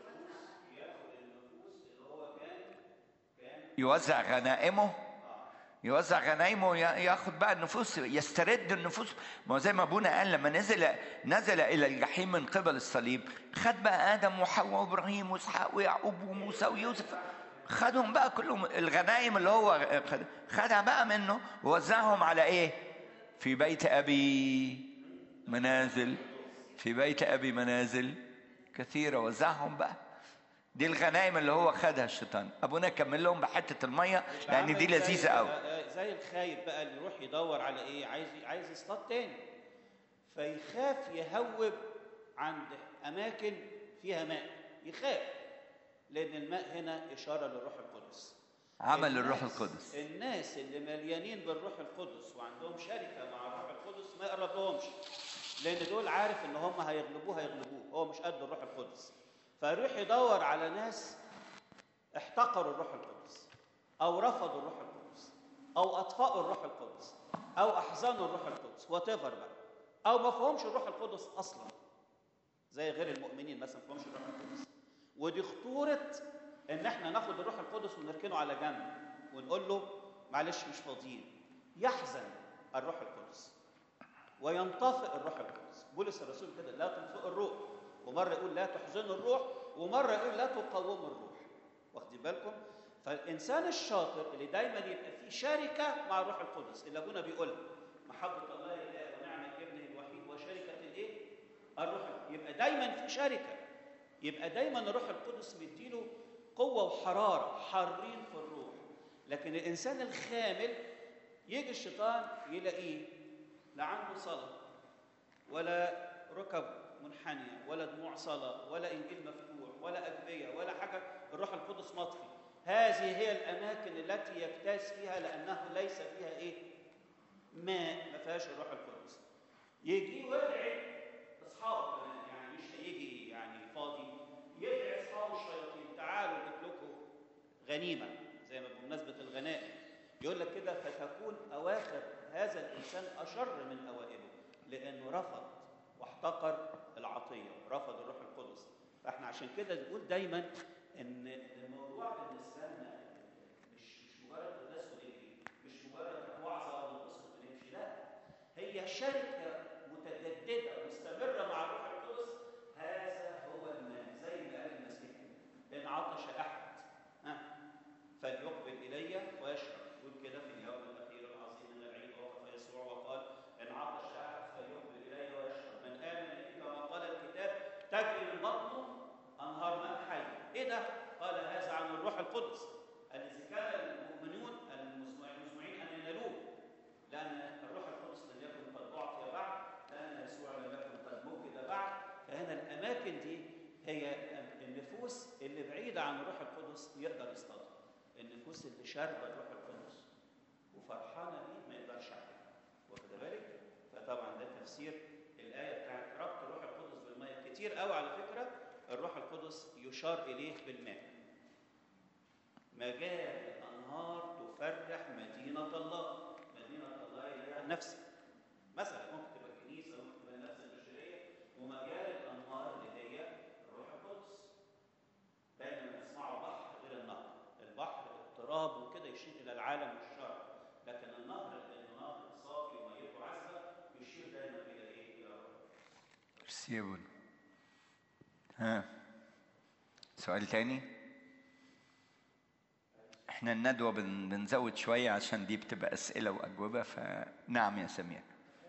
يوزع غنائمه يوزع غنايمه ياخد بقى النفوس يسترد النفوس ما هو زي ما ابونا قال لما نزل نزل الى الجحيم من قبل الصليب خد بقى ادم وحواء وابراهيم واسحاق ويعقوب وموسى ويوسف خدهم بقى كلهم الغنايم اللي هو خدها بقى منه ووزعهم على ايه؟ في بيت ابي منازل في بيت ابي منازل كثيره وزعهم بقى دي الغنايم اللي هو خدها الشيطان ابونا كمل لهم بحته الميه لان دي لذيذه قوي زي الخايف بقى اللي يروح يدور على ايه عايز عايز يصطاد تاني فيخاف يهوب عند اماكن فيها ماء يخاف لان الماء هنا اشاره للروح القدس عمل الروح القدس الناس اللي مليانين بالروح القدس وعندهم شركه مع الروح القدس ما يقربهمش لان دول عارف ان هم هيغلبوه هيغلبوه هو مش قد الروح القدس فيروح يدور على ناس احتقروا الروح القدس او رفضوا الروح القدس او اطفأوا الروح القدس او احزنوا الروح القدس وات بقى او ما فهمش الروح القدس اصلا زي غير المؤمنين مثلا ما فهمش الروح القدس ودي خطوره ان احنا ناخد الروح القدس ونركنه على جنب ونقول له معلش مش فاضيين يحزن الروح القدس وينطفئ الروح القدس بولس الرسول كده لا تنطفئ الروح ومره يقول لا تحزنوا الروح ومره يقول لا تقاوموا الروح واخدين بالكم فالانسان الشاطر اللي دايما يبقى في شركه مع الروح القدس اللي ابونا بيقول محبه الله الاله ونعمه ابنه الوحيد وشركه الايه الروح يبقى دايما في شركه يبقى دايما الروح القدس مديله قوه وحراره حارين في الروح لكن الانسان الخامل يجي الشيطان يلاقيه لا عنده صلاه ولا ركب منحنية ولا دموع صلاة ولا إنجيل مفتوح ولا أدبية ولا حاجة الروح القدس مطفي هذه هي الأماكن التي يجتاز فيها لأنه ليس فيها إيه؟ ماء ما فيهاش الروح القدس يجي ويدعي أصحابه كمان يعني مش هيجي يعني فاضي يدعي أصحابه الشياطين تعالوا جبت لكم غنيمة زي ما بمناسبة الغنائم يقول لك كده فتكون أواخر هذا الإنسان أشر من أوائله لأنه رفض واحتقر العطيه رفض الروح القدس فاحنا عشان كده نقول دايما ان الموضوع بالنسبه لنا مش مش مجرد الناس ونجري مش مجرد وعظه وننبسط ونمشي لا هي شركه متجدده مستمره مع الروح القدس هذا هو الماء زي ما قال المسيح ان عطش احد ها فليقبل الي ويشرب يقول كده في اليوم الاخير العظيم من العيد وقف يسوع وقال ان عطش احد فليقبل الي ويشرب من امن بي كما قال الكتاب تجري من بطنه انهار ماء حي ايه ده قال هذا عن الروح القدس الذي كان المؤمنون المسموعين ان ينالوه لان الروح القدس لم يكن قد اعطي بعد لان يسوع لم يكن قد مجد بعد فهنا الاماكن دي هي النفوس اللي بعيده عن الروح القدس يقدر يصطادها النفوس اللي شاربه الروح القدس وفرحانه بيه ما يقدرش عليها واخد بالك فطبعا ده تفسير الايه بتاعت ربط الروح القدس بالماء كتير قوي على فكره الروح القدس يشار اليه بالماء مجال انهار تفرح مدينه الله مدينه الله هي نفسك مثلا ممكن تبقى كنيسه ممكن تبقى النفس البشريه ومجال الانهار اللي هي الروح القدس دايما نسمعوا بحر غير النهر البحر اضطراب وكده يشير الى العالم والشر لكن النهر لانه نهر صافي وميته عذبه يشير دايما الى ايه؟ الى الروح ميرسي يا بول ها سؤال تاني احنا الندوة بن- بنزود شوية عشان دي بتبقى أسئلة وأجوبة فنعم يا سمير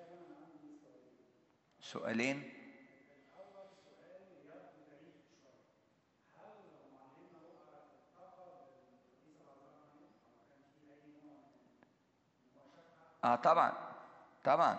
سؤالين اه طبعا طبعا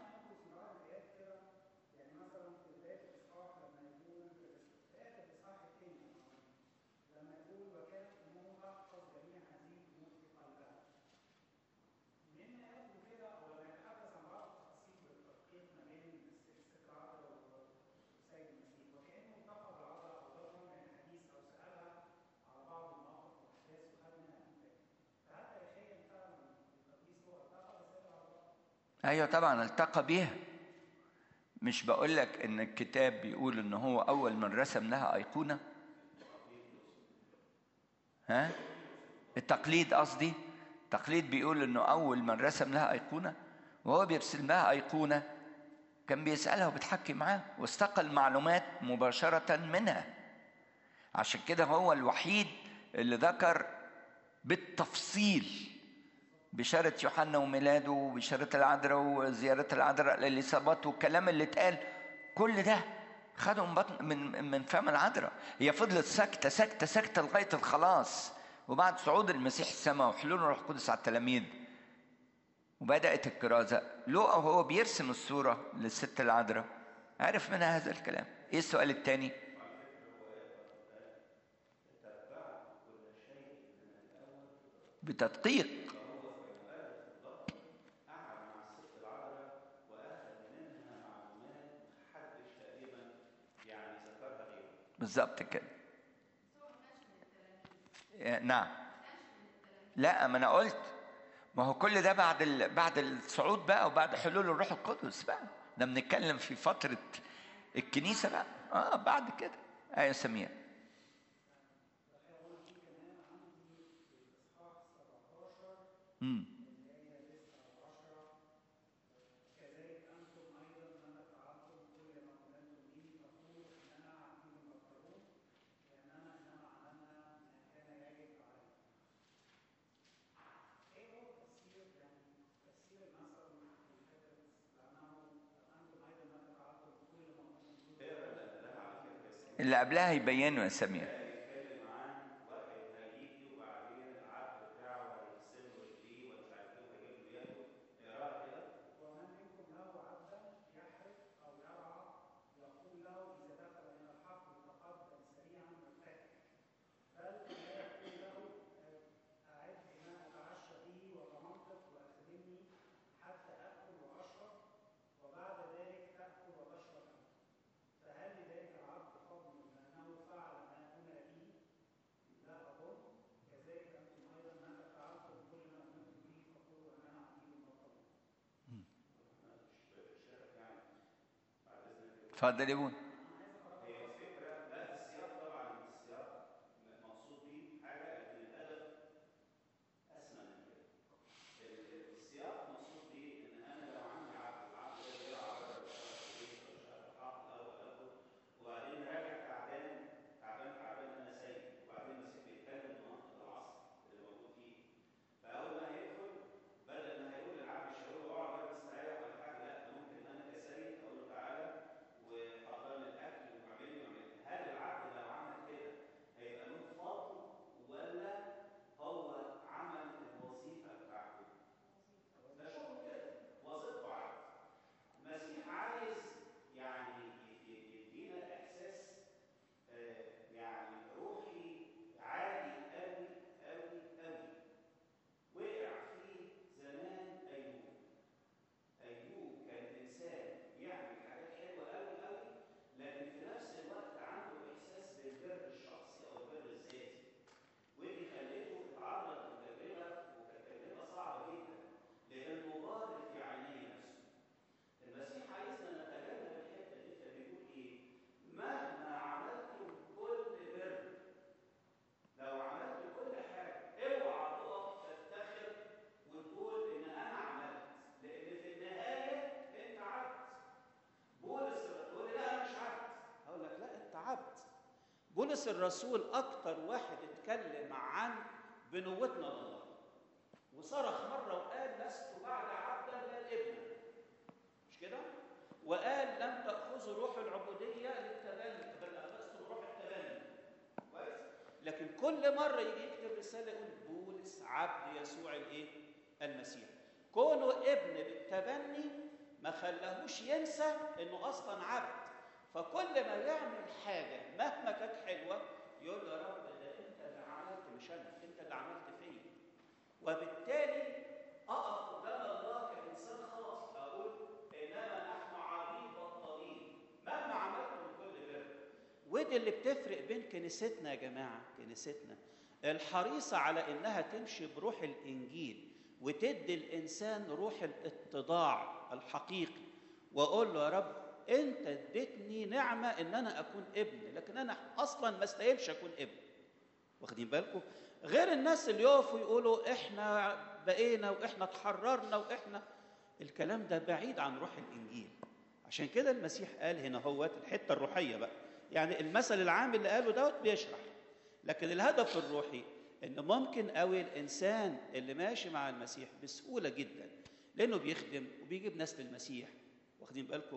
ايوه طبعا التقى بيها مش بقول لك ان الكتاب بيقول ان هو اول من رسم لها ايقونه ها التقليد قصدي التقليد بيقول انه اول من رسم لها ايقونه وهو بيرسم لها ايقونه كان بيسالها وبتحكي معاه واستقى المعلومات مباشره منها عشان كده هو الوحيد اللي ذكر بالتفصيل بشارة يوحنا وميلاده وبشارة العذراء وزيارة العذراء لإليصابات والكلام اللي اتقال كل ده خده من بطن من من فم العذراء هي فضلت ساكتة ساكتة ساكتة لغاية الخلاص وبعد صعود المسيح السماء وحلول الروح القدس على التلاميذ وبدأت الكرازة لوقا وهو بيرسم الصورة للست العذراء عرف منها هذا الكلام ايه السؤال الثاني بتدقيق بالظبط كده آه، نعم لا ما انا قلت ما هو كل ده بعد ال... بعد الصعود بقى وبعد حلول الروح القدس بقى ده بنتكلم في فترة الكنيسة بقى اه بعد كده ايوه سمير امم اللي قبلها يبينوا يا سمير اتفضل يا بون بولس الرسول أكتر واحد اتكلم عن بنوتنا لله وصرخ مرة وقال لست بعد عبدا بل ابنا مش كده؟ وقال لم تأخذوا روح العبودية للتبني بل أخذتم روح التبني كويس؟ لكن كل مرة يجي يكتب رسالة يقول بولس عبد يسوع الإيه؟ المسيح كونه ابن بالتبني ما خلاهوش ينسى إنه أصلا عبد فكل ما يعمل حاجة مهما كانت حلوة يقول له يا رب ده أنت اللي عملت مش أنا أنت اللي عملت فيا وبالتالي أقف قدام الله كإنسان خلاص أقول إنما نحن عبيد بطالين مهما عملت من كل بر ودي اللي بتفرق بين كنيستنا يا جماعة كنيستنا الحريصة على إنها تمشي بروح الإنجيل وتدي الإنسان روح الاتضاع الحقيقي وأقول له يا رب انت اديتني نعمه ان انا اكون ابن لكن انا اصلا ما استاهلش اكون ابن واخدين بالكم غير الناس اللي يقفوا يقولوا احنا بقينا واحنا اتحررنا واحنا الكلام ده بعيد عن روح الانجيل عشان كده المسيح قال هنا هو الحته الروحيه بقى يعني المثل العام اللي قاله دوت بيشرح لكن الهدف الروحي ان ممكن قوي الانسان اللي ماشي مع المسيح بسهوله جدا لانه بيخدم وبيجيب ناس للمسيح واخدين بالكم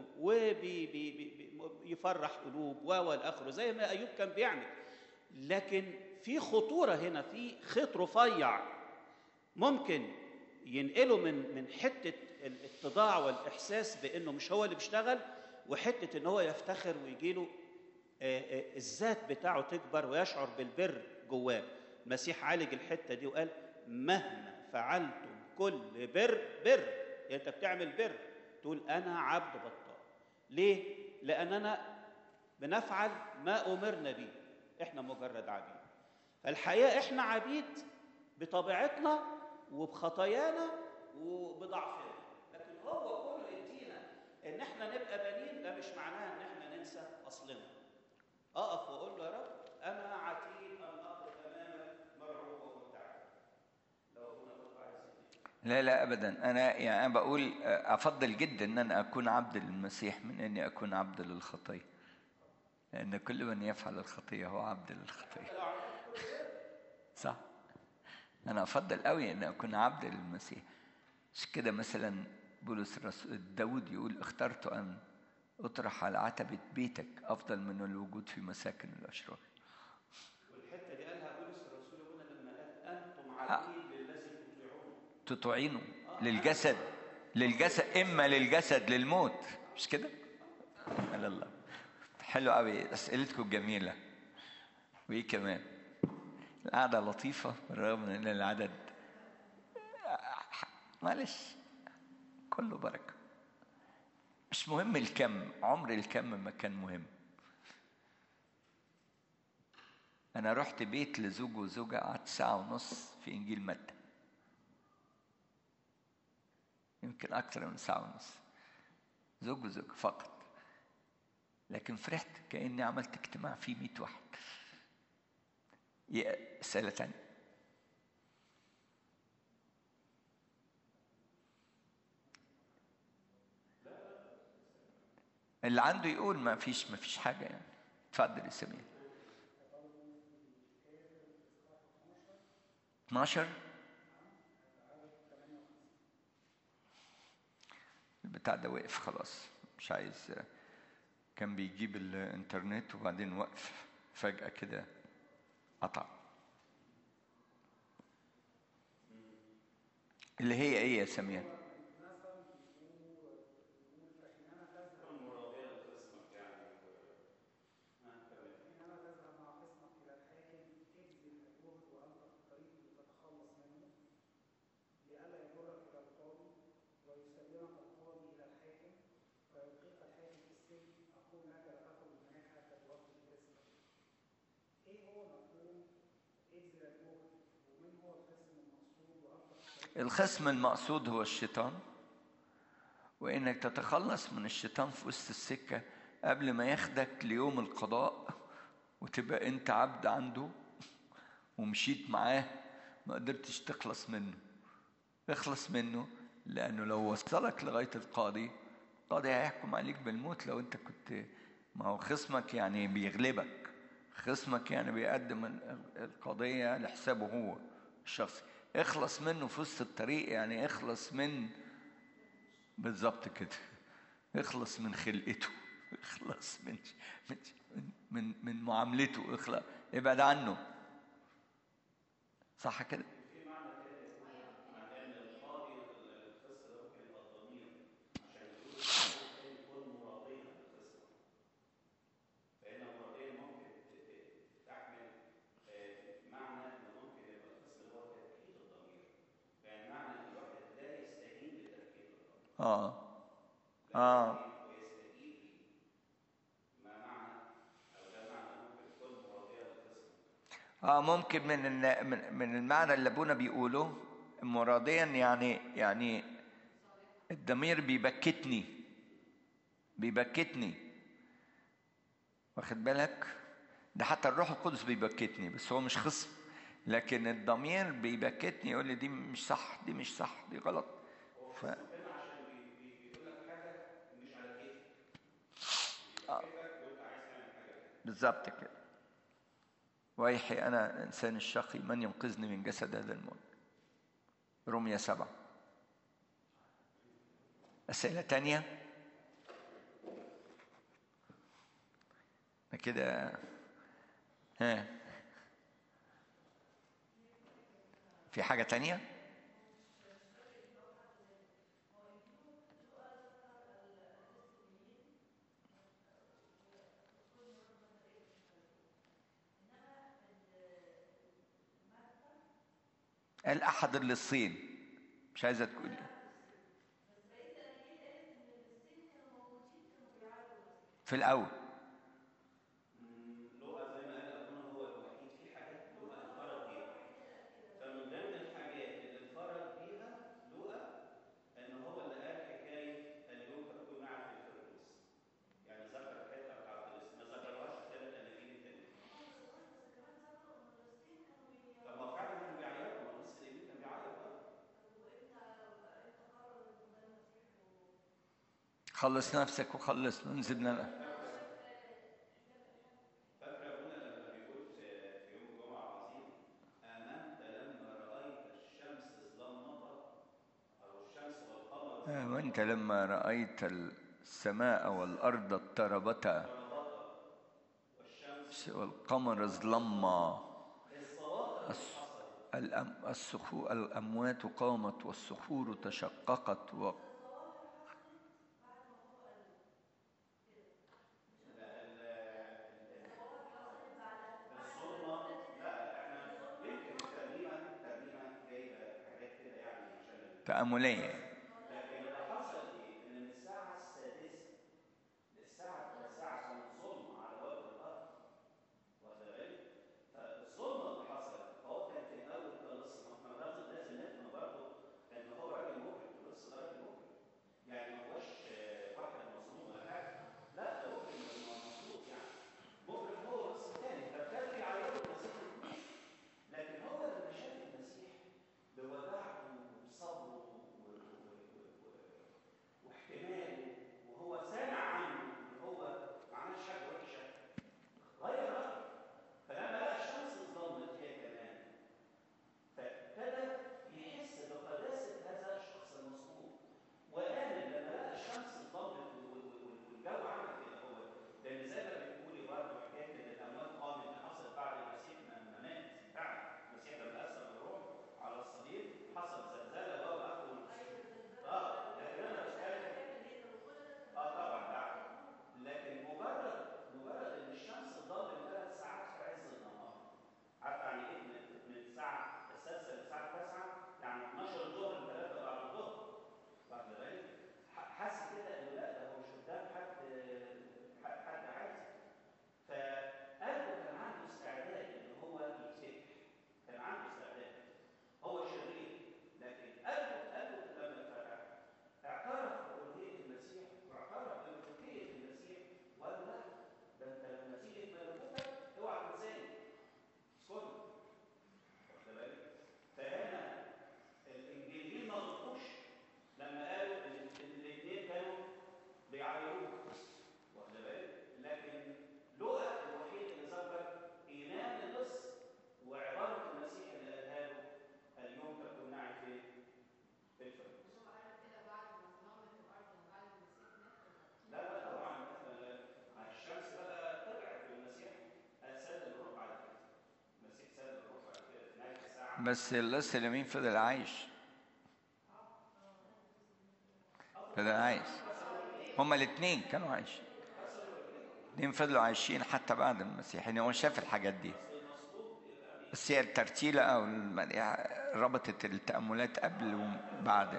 وبيفرح قلوب و اخره زي ما ايوب كان بيعمل لكن في خطوره هنا في خيط رفيع ممكن ينقله من من حته الاتضاع والاحساس بانه مش هو اللي بيشتغل وحته ان هو يفتخر ويجي له الذات بتاعه تكبر ويشعر بالبر جواه المسيح عالج الحته دي وقال مهما فعلتم كل بر بر يعني انت بتعمل بر تقول انا عبد بطال ليه لاننا بنفعل ما امرنا به احنا مجرد عبيد فالحقيقه احنا عبيد بطبيعتنا وبخطايانا وبضعفنا لكن هو كله يدينا ان احنا نبقى بنين ده مش معناه ان احنا ننسى اصلنا اقف واقول له يا رب انا عتيد ان اقف امامك مرعوب ومتعب لو هنا برضه عايز لا لا ابدا انا يعني انا بقول افضل جدا ان انا اكون عبد للمسيح من اني اكون عبد للخطيه لان كل من يفعل الخطيه هو عبد للخطيه صح انا افضل قوي ان اكون عبد للمسيح مش كده مثلا بولس الرسول داود يقول اخترت ان اطرح على عتبه بيتك افضل من الوجود في مساكن الاشرار والحته دي قالها بولس الرسول هنا لما قال انتم عبيد للذي تطيعون تطيعينه للجسد للجسد اما للجسد للموت مش كده؟ على الله حلو قوي اسئلتكم جميله وايه كمان؟ القعده لطيفه بالرغم من ان العدد معلش كله بركه مش مهم الكم عمر الكم ما كان مهم انا رحت بيت لزوج وزوجه قعدت ساعه ونص في انجيل متى يمكن اكثر من ساعه ونص زوج وزوجه فقط لكن فرحت كاني عملت اجتماع فيه 100 واحد اسئله تانية اللي عنده يقول ما فيش ما فيش حاجه يعني اتفضل يا سمير 12 البتاع ده وقف خلاص مش عايز كان بيجيب الانترنت وبعدين وقف فجأة كده قطع اللي هي ايه يا سمير؟ الخصم المقصود هو الشيطان وانك تتخلص من الشيطان في وسط السكه قبل ما ياخدك ليوم القضاء وتبقى انت عبد عنده ومشيت معاه ما قدرتش تخلص منه اخلص منه لانه لو وصلك لغايه القاضي القاضي هيحكم عليك بالموت لو انت كنت ما هو خصمك يعني بيغلبك خصمك يعني بيقدم القضيه لحسابه هو الشخصي اخلص منه في وسط الطريق يعني اخلص من بالظبط كده اخلص من خلقته اخلص من من من, من معاملته اخلص ابعد عنه صح كده اه اه اه ممكن من من من المعنى اللي ابونا بيقوله مراديا يعني يعني الضمير ده حتى الروح القدس بيبكتني بس هو مش خصم لكن الضمير بيبكتني يقول لي دي مش صح دي مش صح دي غلط ف... آه. بالظبط كده ويحي أنا الإنسان الشقي من ينقذني من جسد هذا الموت رمية سبعة أسئلة تانية كده ها في حاجة تانية؟ قال أحد للصين مش عايزة تقولي في الأول لغة زي ما قال أبونا هو الوحيد في حاجات لغة انفرد بيها فمن ضمن الحاجات اللي انفرد بيها لغة إن هو اللي قال حكاية اليوم تكون معي في الفردوس يعني ذكر الحتة بتاعت الاسم ما ذكرهاش في ثلاث أناجيل التانيين طب ما فعلا كان بيعيطوا ما نص الإنجيل كان بيعيط برضه خلص نفسك وخلص ننزلنا فاكر ابونا لما بيقول في في يوم الجمعه العظيم امنت لما رايت الشمس ظلمت او الشمس والقمر وانت لما رأيت السماء والأرض اضطربتا والشمس والقمر ظلما الصوابع الص- الأم الصخو الأموات قامت والصخور تشققت و... الظلمه لا احنا يمكن تقريبا تقريبا جايبه حاجات كده يعني عشان ال- تأملية لكن اللي حصل ايه؟ ان من الساعه السادسه للساعه التاسعه كان ظلم على وجه الارض واخد بالك؟ فالظلمه اللي حصلت فهو كان في الاول كان لسه ما احنا لازم لازم نفهم برضه ان هو راجل مجرم لسه ده راجل مجرم يعني ما هوش آه، واحد مظلوم ولا حاجه لا ده مجرم مظلوم يعني مجرم هو بس تاني فابتدى يعيروا المسيح لكن هو لما شاف المسيح بوداعته وصبره و- و- و- و- واحتماله وهو سامع عنه ان هو ما عملش حاجه وحشه غير رايه فلما لقى الشمس اتظلمت هي كمان فابتدى يحس بقداسه هذا الشخص المظلوم وآمن لما لقى الشمس اتظلمت وال- وال- والجو عمل كده هو لان زي ما بتقولي برضه حكايه ان الاموات قامت اللي حصلت بعد المسيح ما ما مات فعلا المسيح لما اسلم الروح على الصليب حصل زلزال بقى واخذوا اه لكن انا بتكلم اه طبعا بعد لكن مجرد مجرد ان الشمس ظلت ثلاث ساعات في عز النهار عارف يعني ايه من من الساعه السادسه للساعه التاسعه يعني 12 الظهر ل 3 بعد الظهر واخد بالك ح- حاسس كده انه لا ده هو مش قدام حد حد حد عادي فقلبه كان عنده استعداد ان هو يتفتح كان عنده استعداد هو شرير لكن قلبه قلبه لما اتفتح اعترف بألوهية المسيح واعترف بملوكية المسيح وقال له لا ده انت لما تيجي ملكوتك اوعى تنساني اسكت واخد بالك فهنا الانجيليين ما غلطوش لما قالوا ان إن الاثنين كانوا بيعايروه واخد بالك لكن لوقا الوحيد اللي ذكر ايمان اللص وعباره المسيح اللي قالها له اليوم تكون معي في في الفردوس لا لا طبعا آه، الشمس بقى طلعت والمسيح ساد الروح بعد كده المسيح ساد الروح بعد كده في نهايه الساعه بس اللص اليمين فضل عايش فضل عايش هما الاثنين كانوا عايشين الاثنين فضلوا عايشين حتى بعد المسيح يعني هو شاف الحاجات دي بس هي الترتيلة أو الم- يعني ربطت التأملات قبل وبعد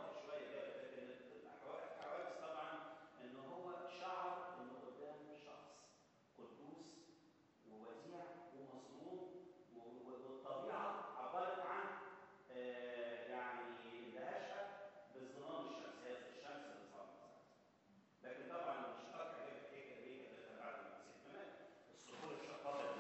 الحوادث طبعا ان هو شعر انه قدام شخص قدوس ووديع ومظلوم و- و- والطبيعه عبرت عن آه، يعني اندهاشها بظلام الشمس هي الشمس اللي ظلمت لكن طبعا مش اكتر هي الحكايه دي كانت بعد ما المسيح مات الصخور اتشققت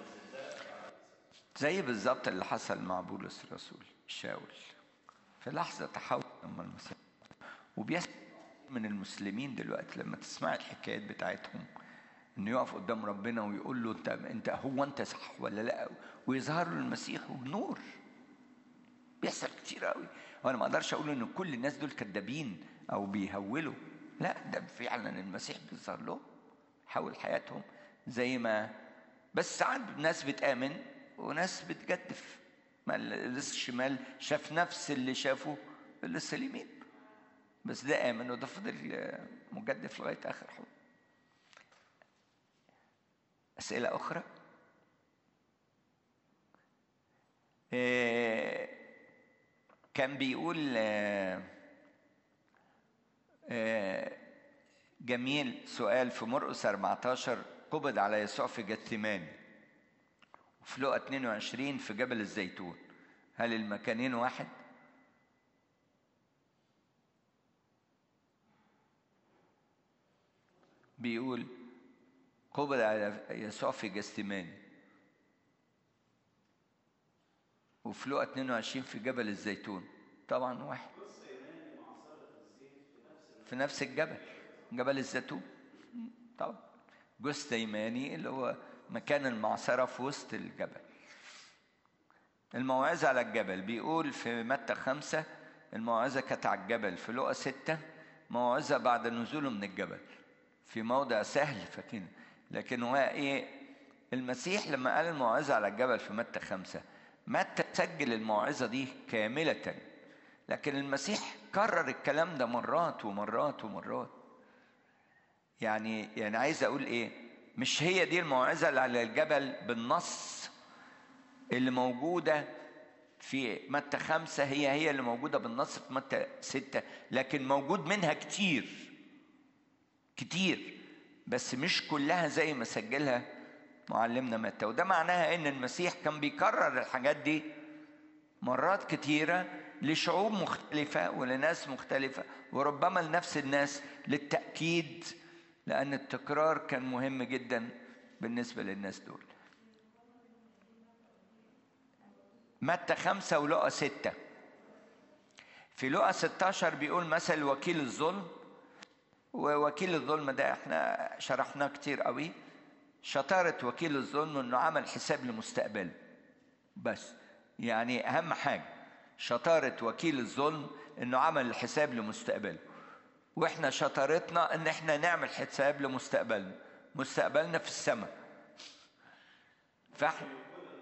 زي بالظبط اللي حصل مع بولس الرسول شاول في لحظة تحول لما المسيح وبيسمع من المسلمين دلوقتي لما تسمع الحكايات بتاعتهم انه يقف قدام ربنا ويقول له انت انت هو انت صح ولا لا ويظهر له المسيح وبنور بيحصل كتير قوي وانا ما اقدرش اقول ان كل الناس دول كدابين او بيهولوا لا ده فعلا المسيح بيظهر لهم حول حياتهم زي ما بس ساعات ناس بتآمن وناس بتجدف ما لسه الشمال شاف نفس اللي شافه لسه اليمين بس ده آمن وده فضل مجدف لغاية آخر حب أسئلة أخرى؟ إيه كان بيقول آه آه جميل سؤال في مرقس 14 قبض على يسوع في جثمان وفي لقا 22 في جبل الزيتون هل المكانين واحد؟ بيقول قبض على يسوع في جثمان وفي لقا 22 في جبل الزيتون طبعا واحد في نفس الجبل جبل الزيتون طبعا جوز تيماني اللي هو مكان المعصرة في وسط الجبل الموعظة على الجبل بيقول في متى خمسة الموعظة كانت على الجبل في لقا ستة موعظة بعد نزوله من الجبل في موضع سهل فكين لكن هو ايه المسيح لما قال الموعظة على الجبل في متى خمسة متى سجل الموعظة دي كاملة لكن المسيح كرر الكلام ده مرات ومرات ومرات يعني يعني عايز اقول ايه مش هي دي الموعظة اللي على الجبل بالنص اللي موجودة في متى خمسة هي هي اللي موجودة بالنص في متى ستة لكن موجود منها كتير كتير بس مش كلها زي ما سجلها معلمنا متى وده معناها ان المسيح كان بيكرر الحاجات دي مرات كتيرة لشعوب مختلفة ولناس مختلفة وربما لنفس الناس للتأكيد لأن التكرار كان مهم جدا بالنسبة للناس دول متى خمسة ولقى ستة في لقى 16 بيقول مثل وكيل الظلم ووكيل الظلم ده احنا شرحناه كتير قوي شطارة وكيل الظلم انه عمل حساب لمستقبله بس يعني اهم حاجة شطارة وكيل الظلم انه عمل الحساب لمستقبله واحنا شطارتنا ان احنا نعمل حساب لمستقبلنا مستقبلنا في السماء فاحنا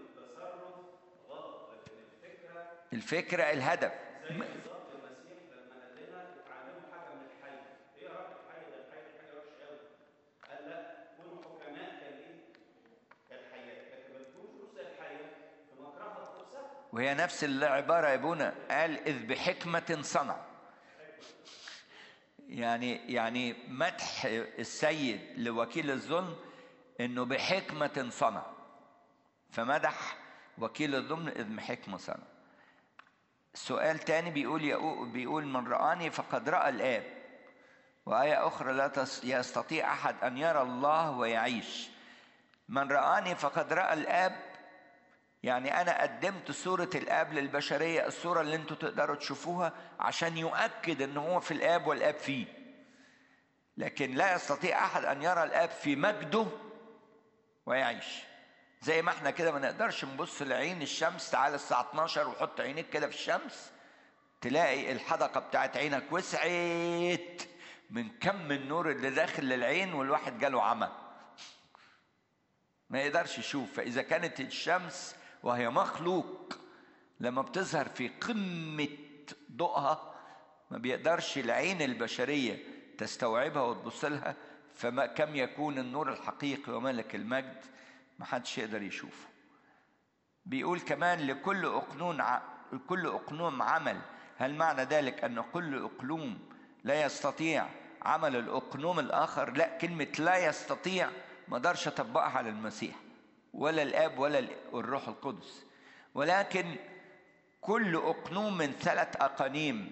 الفكرة الهدف بالظبط المسيح لما قال لنا اتعلموا حاجه من الحي ايه يا رب الحي ده الحي دي حاجه وحشه قوي قال لا كونوا حكماء كالايه كالحياه لكن ما تكونوش زي الحياه في مكرهه نفسها وهي نفس العبارة يا ابونا قال إذ بحكمة صنع يعني يعني مدح السيد لوكيل الظلم انه بحكمة صنع فمدح وكيل الظلم إذ بحكمة صنع سؤال تاني بيقول يقو- بيقول من رآني فقد رأى الآب وآية أخرى لا تس- يستطيع أحد أن يرى الله ويعيش من رآني فقد رأى الآب يعني أنا قدمت صورة الآب للبشرية الصورة اللي أنتوا تقدروا تشوفوها عشان يؤكد أن هو في الآب والآب فيه لكن لا يستطيع أحد أن يرى الآب في مجده ويعيش زي ما احنا كده ما نقدرش نبص لعين الشمس تعالى الساعة 12 وحط عينيك كده في الشمس تلاقي الحدقة بتاعت عينك وسعت من كم النور اللي داخل للعين والواحد جاله عمى ما يقدرش يشوف فإذا كانت الشمس وهي مخلوق لما بتظهر في قمة ضوءها ما بيقدرش العين البشرية تستوعبها وتبص لها فما كم يكون النور الحقيقي وملك المجد ما حدش يقدر يشوفه بيقول كمان لكل أقنون ع... كل أقنوم عمل هل معنى ذلك أن كل أقلوم لا يستطيع عمل الأقنوم الآخر لا كلمة لا يستطيع ما اقدرش أطبقها على المسيح ولا الآب ولا ال- الروح القدس ولكن كل أقنوم من ثلاث أقانيم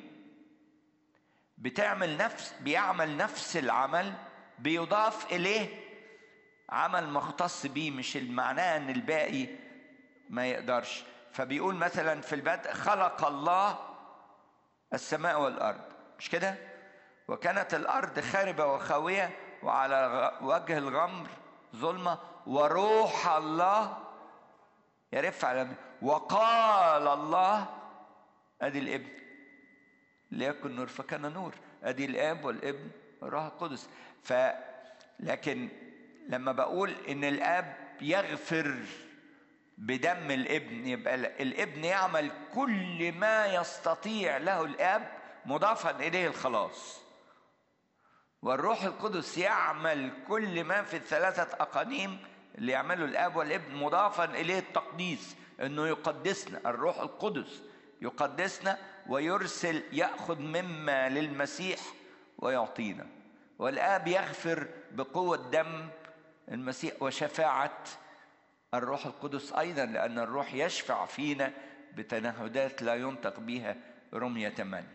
بتعمل نفس بيعمل نفس العمل بيضاف إليه عمل مختص بيه مش معناه ان الباقي ما يقدرش فبيقول مثلا في البدء خلق الله السماء والارض مش كده وكانت الارض خاربه وخاويه وعلى غ- وجه الغمر ظلمه وروح الله يرف على وقال الله ادي الابن ليكن نور فكان نور ادي الاب والابن والروح القدس ف لكن لما بقول ان الاب يغفر بدم الابن يبقى الابن يعمل كل ما يستطيع له الاب مضافا اليه الخلاص والروح القدس يعمل كل ما في الثلاثه اقانيم اللي يعمله الاب والابن مضافا اليه التقديس انه يقدسنا الروح القدس يقدسنا ويرسل ياخذ مما للمسيح ويعطينا والاب يغفر بقوه دم المسيح وشفاعه الروح القدس ايضا لان الروح يشفع فينا بتنهدات لا ينطق بها رمية 8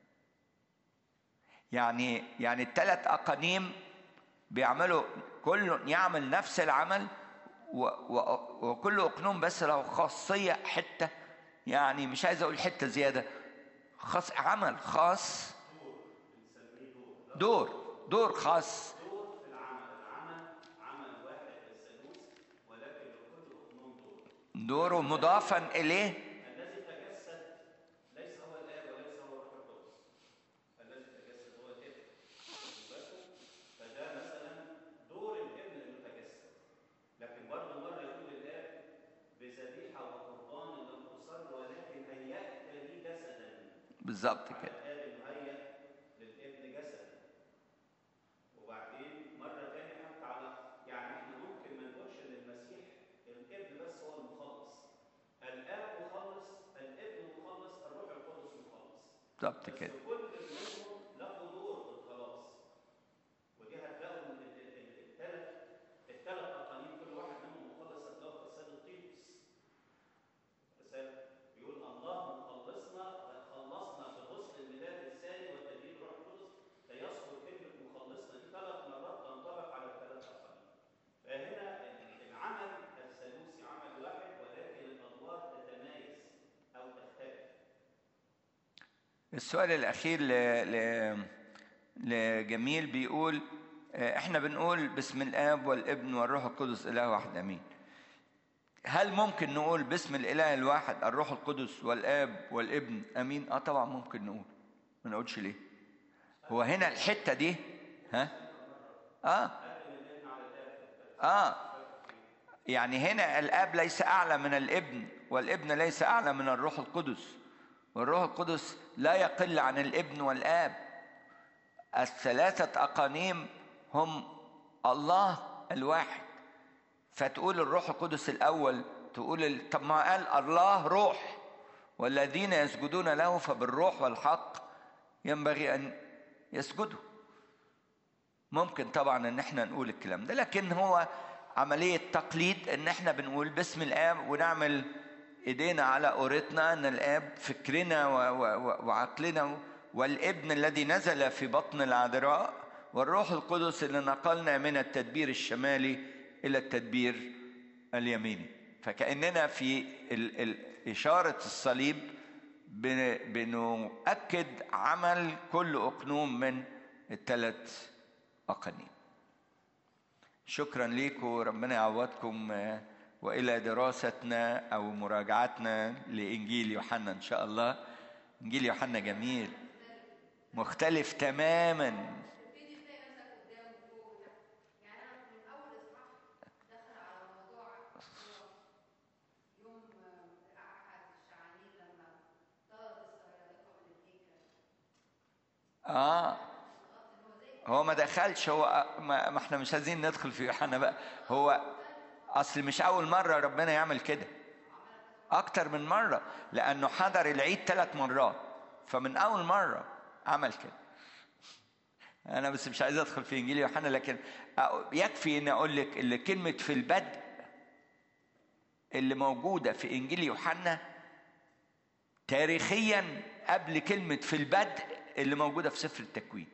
يعني يعني الثلاث اقانيم بيعملوا كل يعمل نفس العمل و و وكل اقنوم بس له خاصيه حته يعني مش عايز اقول حته زياده خاص عمل خاص دور دور خاص دور في العمل العمل عمل واحد للثالوث ولكن لكل اقنوم دور دوره مضافا اليه الذي تجسد ليس هو الاب وليس هو الروح القدس الذي تجسد هو الابن واخد بالكم؟ فده مثلا دور الابن انه تجسد لكن برضه مره يقول الاب بذبيحه وقربان لم تصر ولكن هيأت لي جسدا بالظبط كده الاب مهيأ للابن جسدا وبعدين مرة تانية حتى على يعني احنا ممكن ما نقولش ان المسيح الابن بس هو المخلص الاب مخلص الابن مخلص الروح القدس مخلص بالظبط بس كده كل منهم له دور في الخلاص ودي هتلاقوا ان الثلاث الثلاث اقانيم كل واحد منهم مخلص هتلاقوا في رسالة تيتوس رسالة بيقول الله مخلصنا خلصنا بغسل الميلاد الثاني وتجديد الروح القدس ليذكر كلمة مخلصنا دي ثلاث مرات تنطبق على الثلاث أقانيم فهنا العمل الثالوثي عمل واحد ولكن الأدوار تتمايز أو تختلف السؤال الأخير ل... ل... لجميل بيقول آه، احنا بنقول باسم الآب والابن والروح القدس إله واحد أمين هل ممكن نقول باسم الإله الواحد الروح القدس والآب والابن أمين؟ اه طبعا ممكن نقول ما نقولش ليه هو هنا الحتة دي ها اه اه يعني هنا الاب ليس اعلى من الابن والابن ليس اعلى من الروح القدس والروح القدس لا يقل عن الابن والاب الثلاثه اقانيم هم الله الواحد فتقول الروح القدس الاول تقول ال- طب ما قال الله روح والذين يسجدون له فبالروح والحق ينبغي ان يسجدوا ممكن طبعا ان احنا نقول الكلام ده لكن هو عملية تقليد ان احنا بنقول باسم الاب ونعمل ايدينا على قورتنا ان الاب فكرنا و- و- و- وعقلنا والابن الذي نزل في بطن العذراء والروح القدس اللي نقلنا من التدبير الشمالي الى التدبير اليميني فكأننا في ال- ال- إشارة الصليب بن- بنؤكد عمل كل أقنوم من الثلاث أقانيم شكرا لكم ربنا يعوضكم آه، والى دراستنا او مراجعتنا لانجيل يوحنا ان شاء الله انجيل يوحنا جميل مختلف تماما تبتدي تلاقي نفسك قدام فوق وتحت يعني انا من اول اصحاح داخل على موضوع يوم احد الشعانين لما طلب اسرائيل يدخل الهيكل اه هو ما دخلش هو ما, ما احنا مش عايزين ندخل في يوحنا بقى هو اصل مش اول مره ربنا يعمل كده اكتر من مره لانه حضر العيد ثلاث مرات فمن اول مره عمل كده انا بس مش عايز ادخل في انجيل يوحنا لكن أ- يكفي ان اقول لك اللي كلمه في البدء اللي موجوده في انجيل يوحنا تاريخيا قبل كلمه في البدء اللي موجوده في سفر التكوين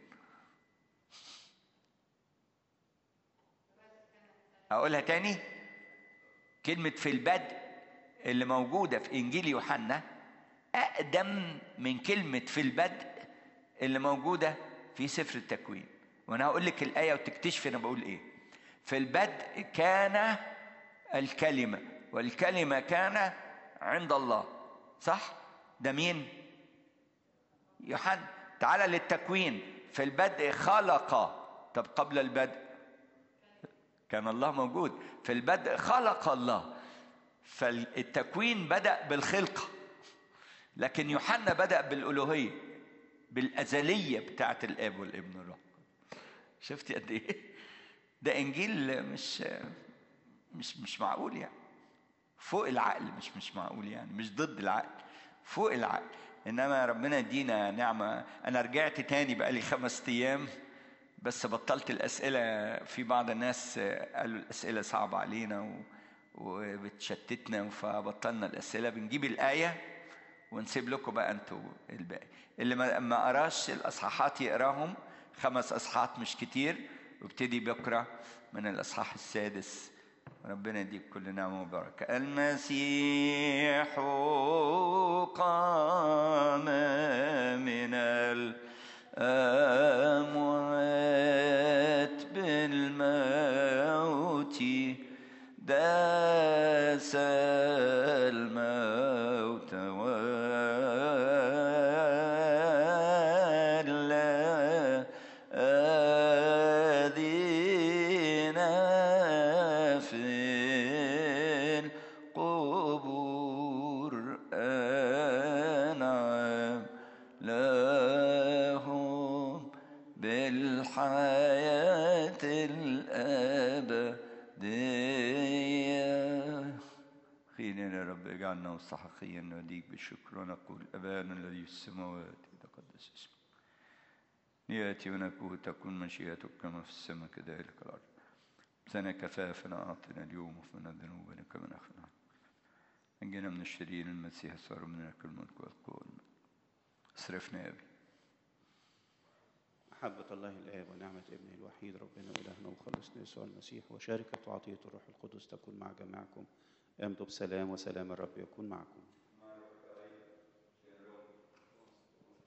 اقولها تاني كلمه في البدء اللي موجودة في إنجيل يوحنا أقدم من كلمة في البدء اللي موجودة في سفر التكوين وأنا هقول لك الآية وتكتشف أنا بقول إيه في البدء كان الكلمة والكلمة كان عند الله صح؟ ده مين؟ يوحنا تعالى للتكوين في البدء خلق طب قبل البدء كان الله موجود في البدء خلق الله فالتكوين بدأ بالخلقة لكن يوحنا بدأ بالألوهية بالأزلية بتاعت الآب والابن والروح شفتي قد إيه؟ ده إنجيل مش مش مش معقول يعني فوق العقل مش مش معقول يعني مش ضد العقل فوق العقل انما ربنا يدينا نعمه انا رجعت تاني بقالي خمس ايام بس بطلت الاسئله في بعض الناس قالوا الاسئله صعبه علينا و... وبتشتتنا فبطلنا الاسئله بنجيب الايه ونسيب لكم بقى انتوا الباقي اللي ما ما قراش الاصحاحات يقراهم خمس اصحاحات مش كتير وابتدي بكره من الاصحاح السادس ربنا يديك كل نعمة وبركة المسيح قام من الأموات بالموت داس الموت ولا آذينا في القبور أنعم لهم بالحياة الأبدية خيرنا يا رب اجعلنا مستحقين نوديك بالشكر ونقول أبانا الذي في السماوات يتقدس اسمك ليأتي ملكوتك تكن مشيئتك كما في السماء كذلك الأرض سنة كفافنا أعطنا اليوم وفنا ذنوبنا كما نغفر عنك نجينا من الشرير المسيح صار منك الملك والقوة اصرفنا يا أبي محبة الله الآب ونعمة ابنه الوحيد ربنا وإلهنا وخلصنا يسوع المسيح وشاركة وعطية الروح القدس تكون مع جميعكم امضوا بسلام وسلام الرب يكون معكم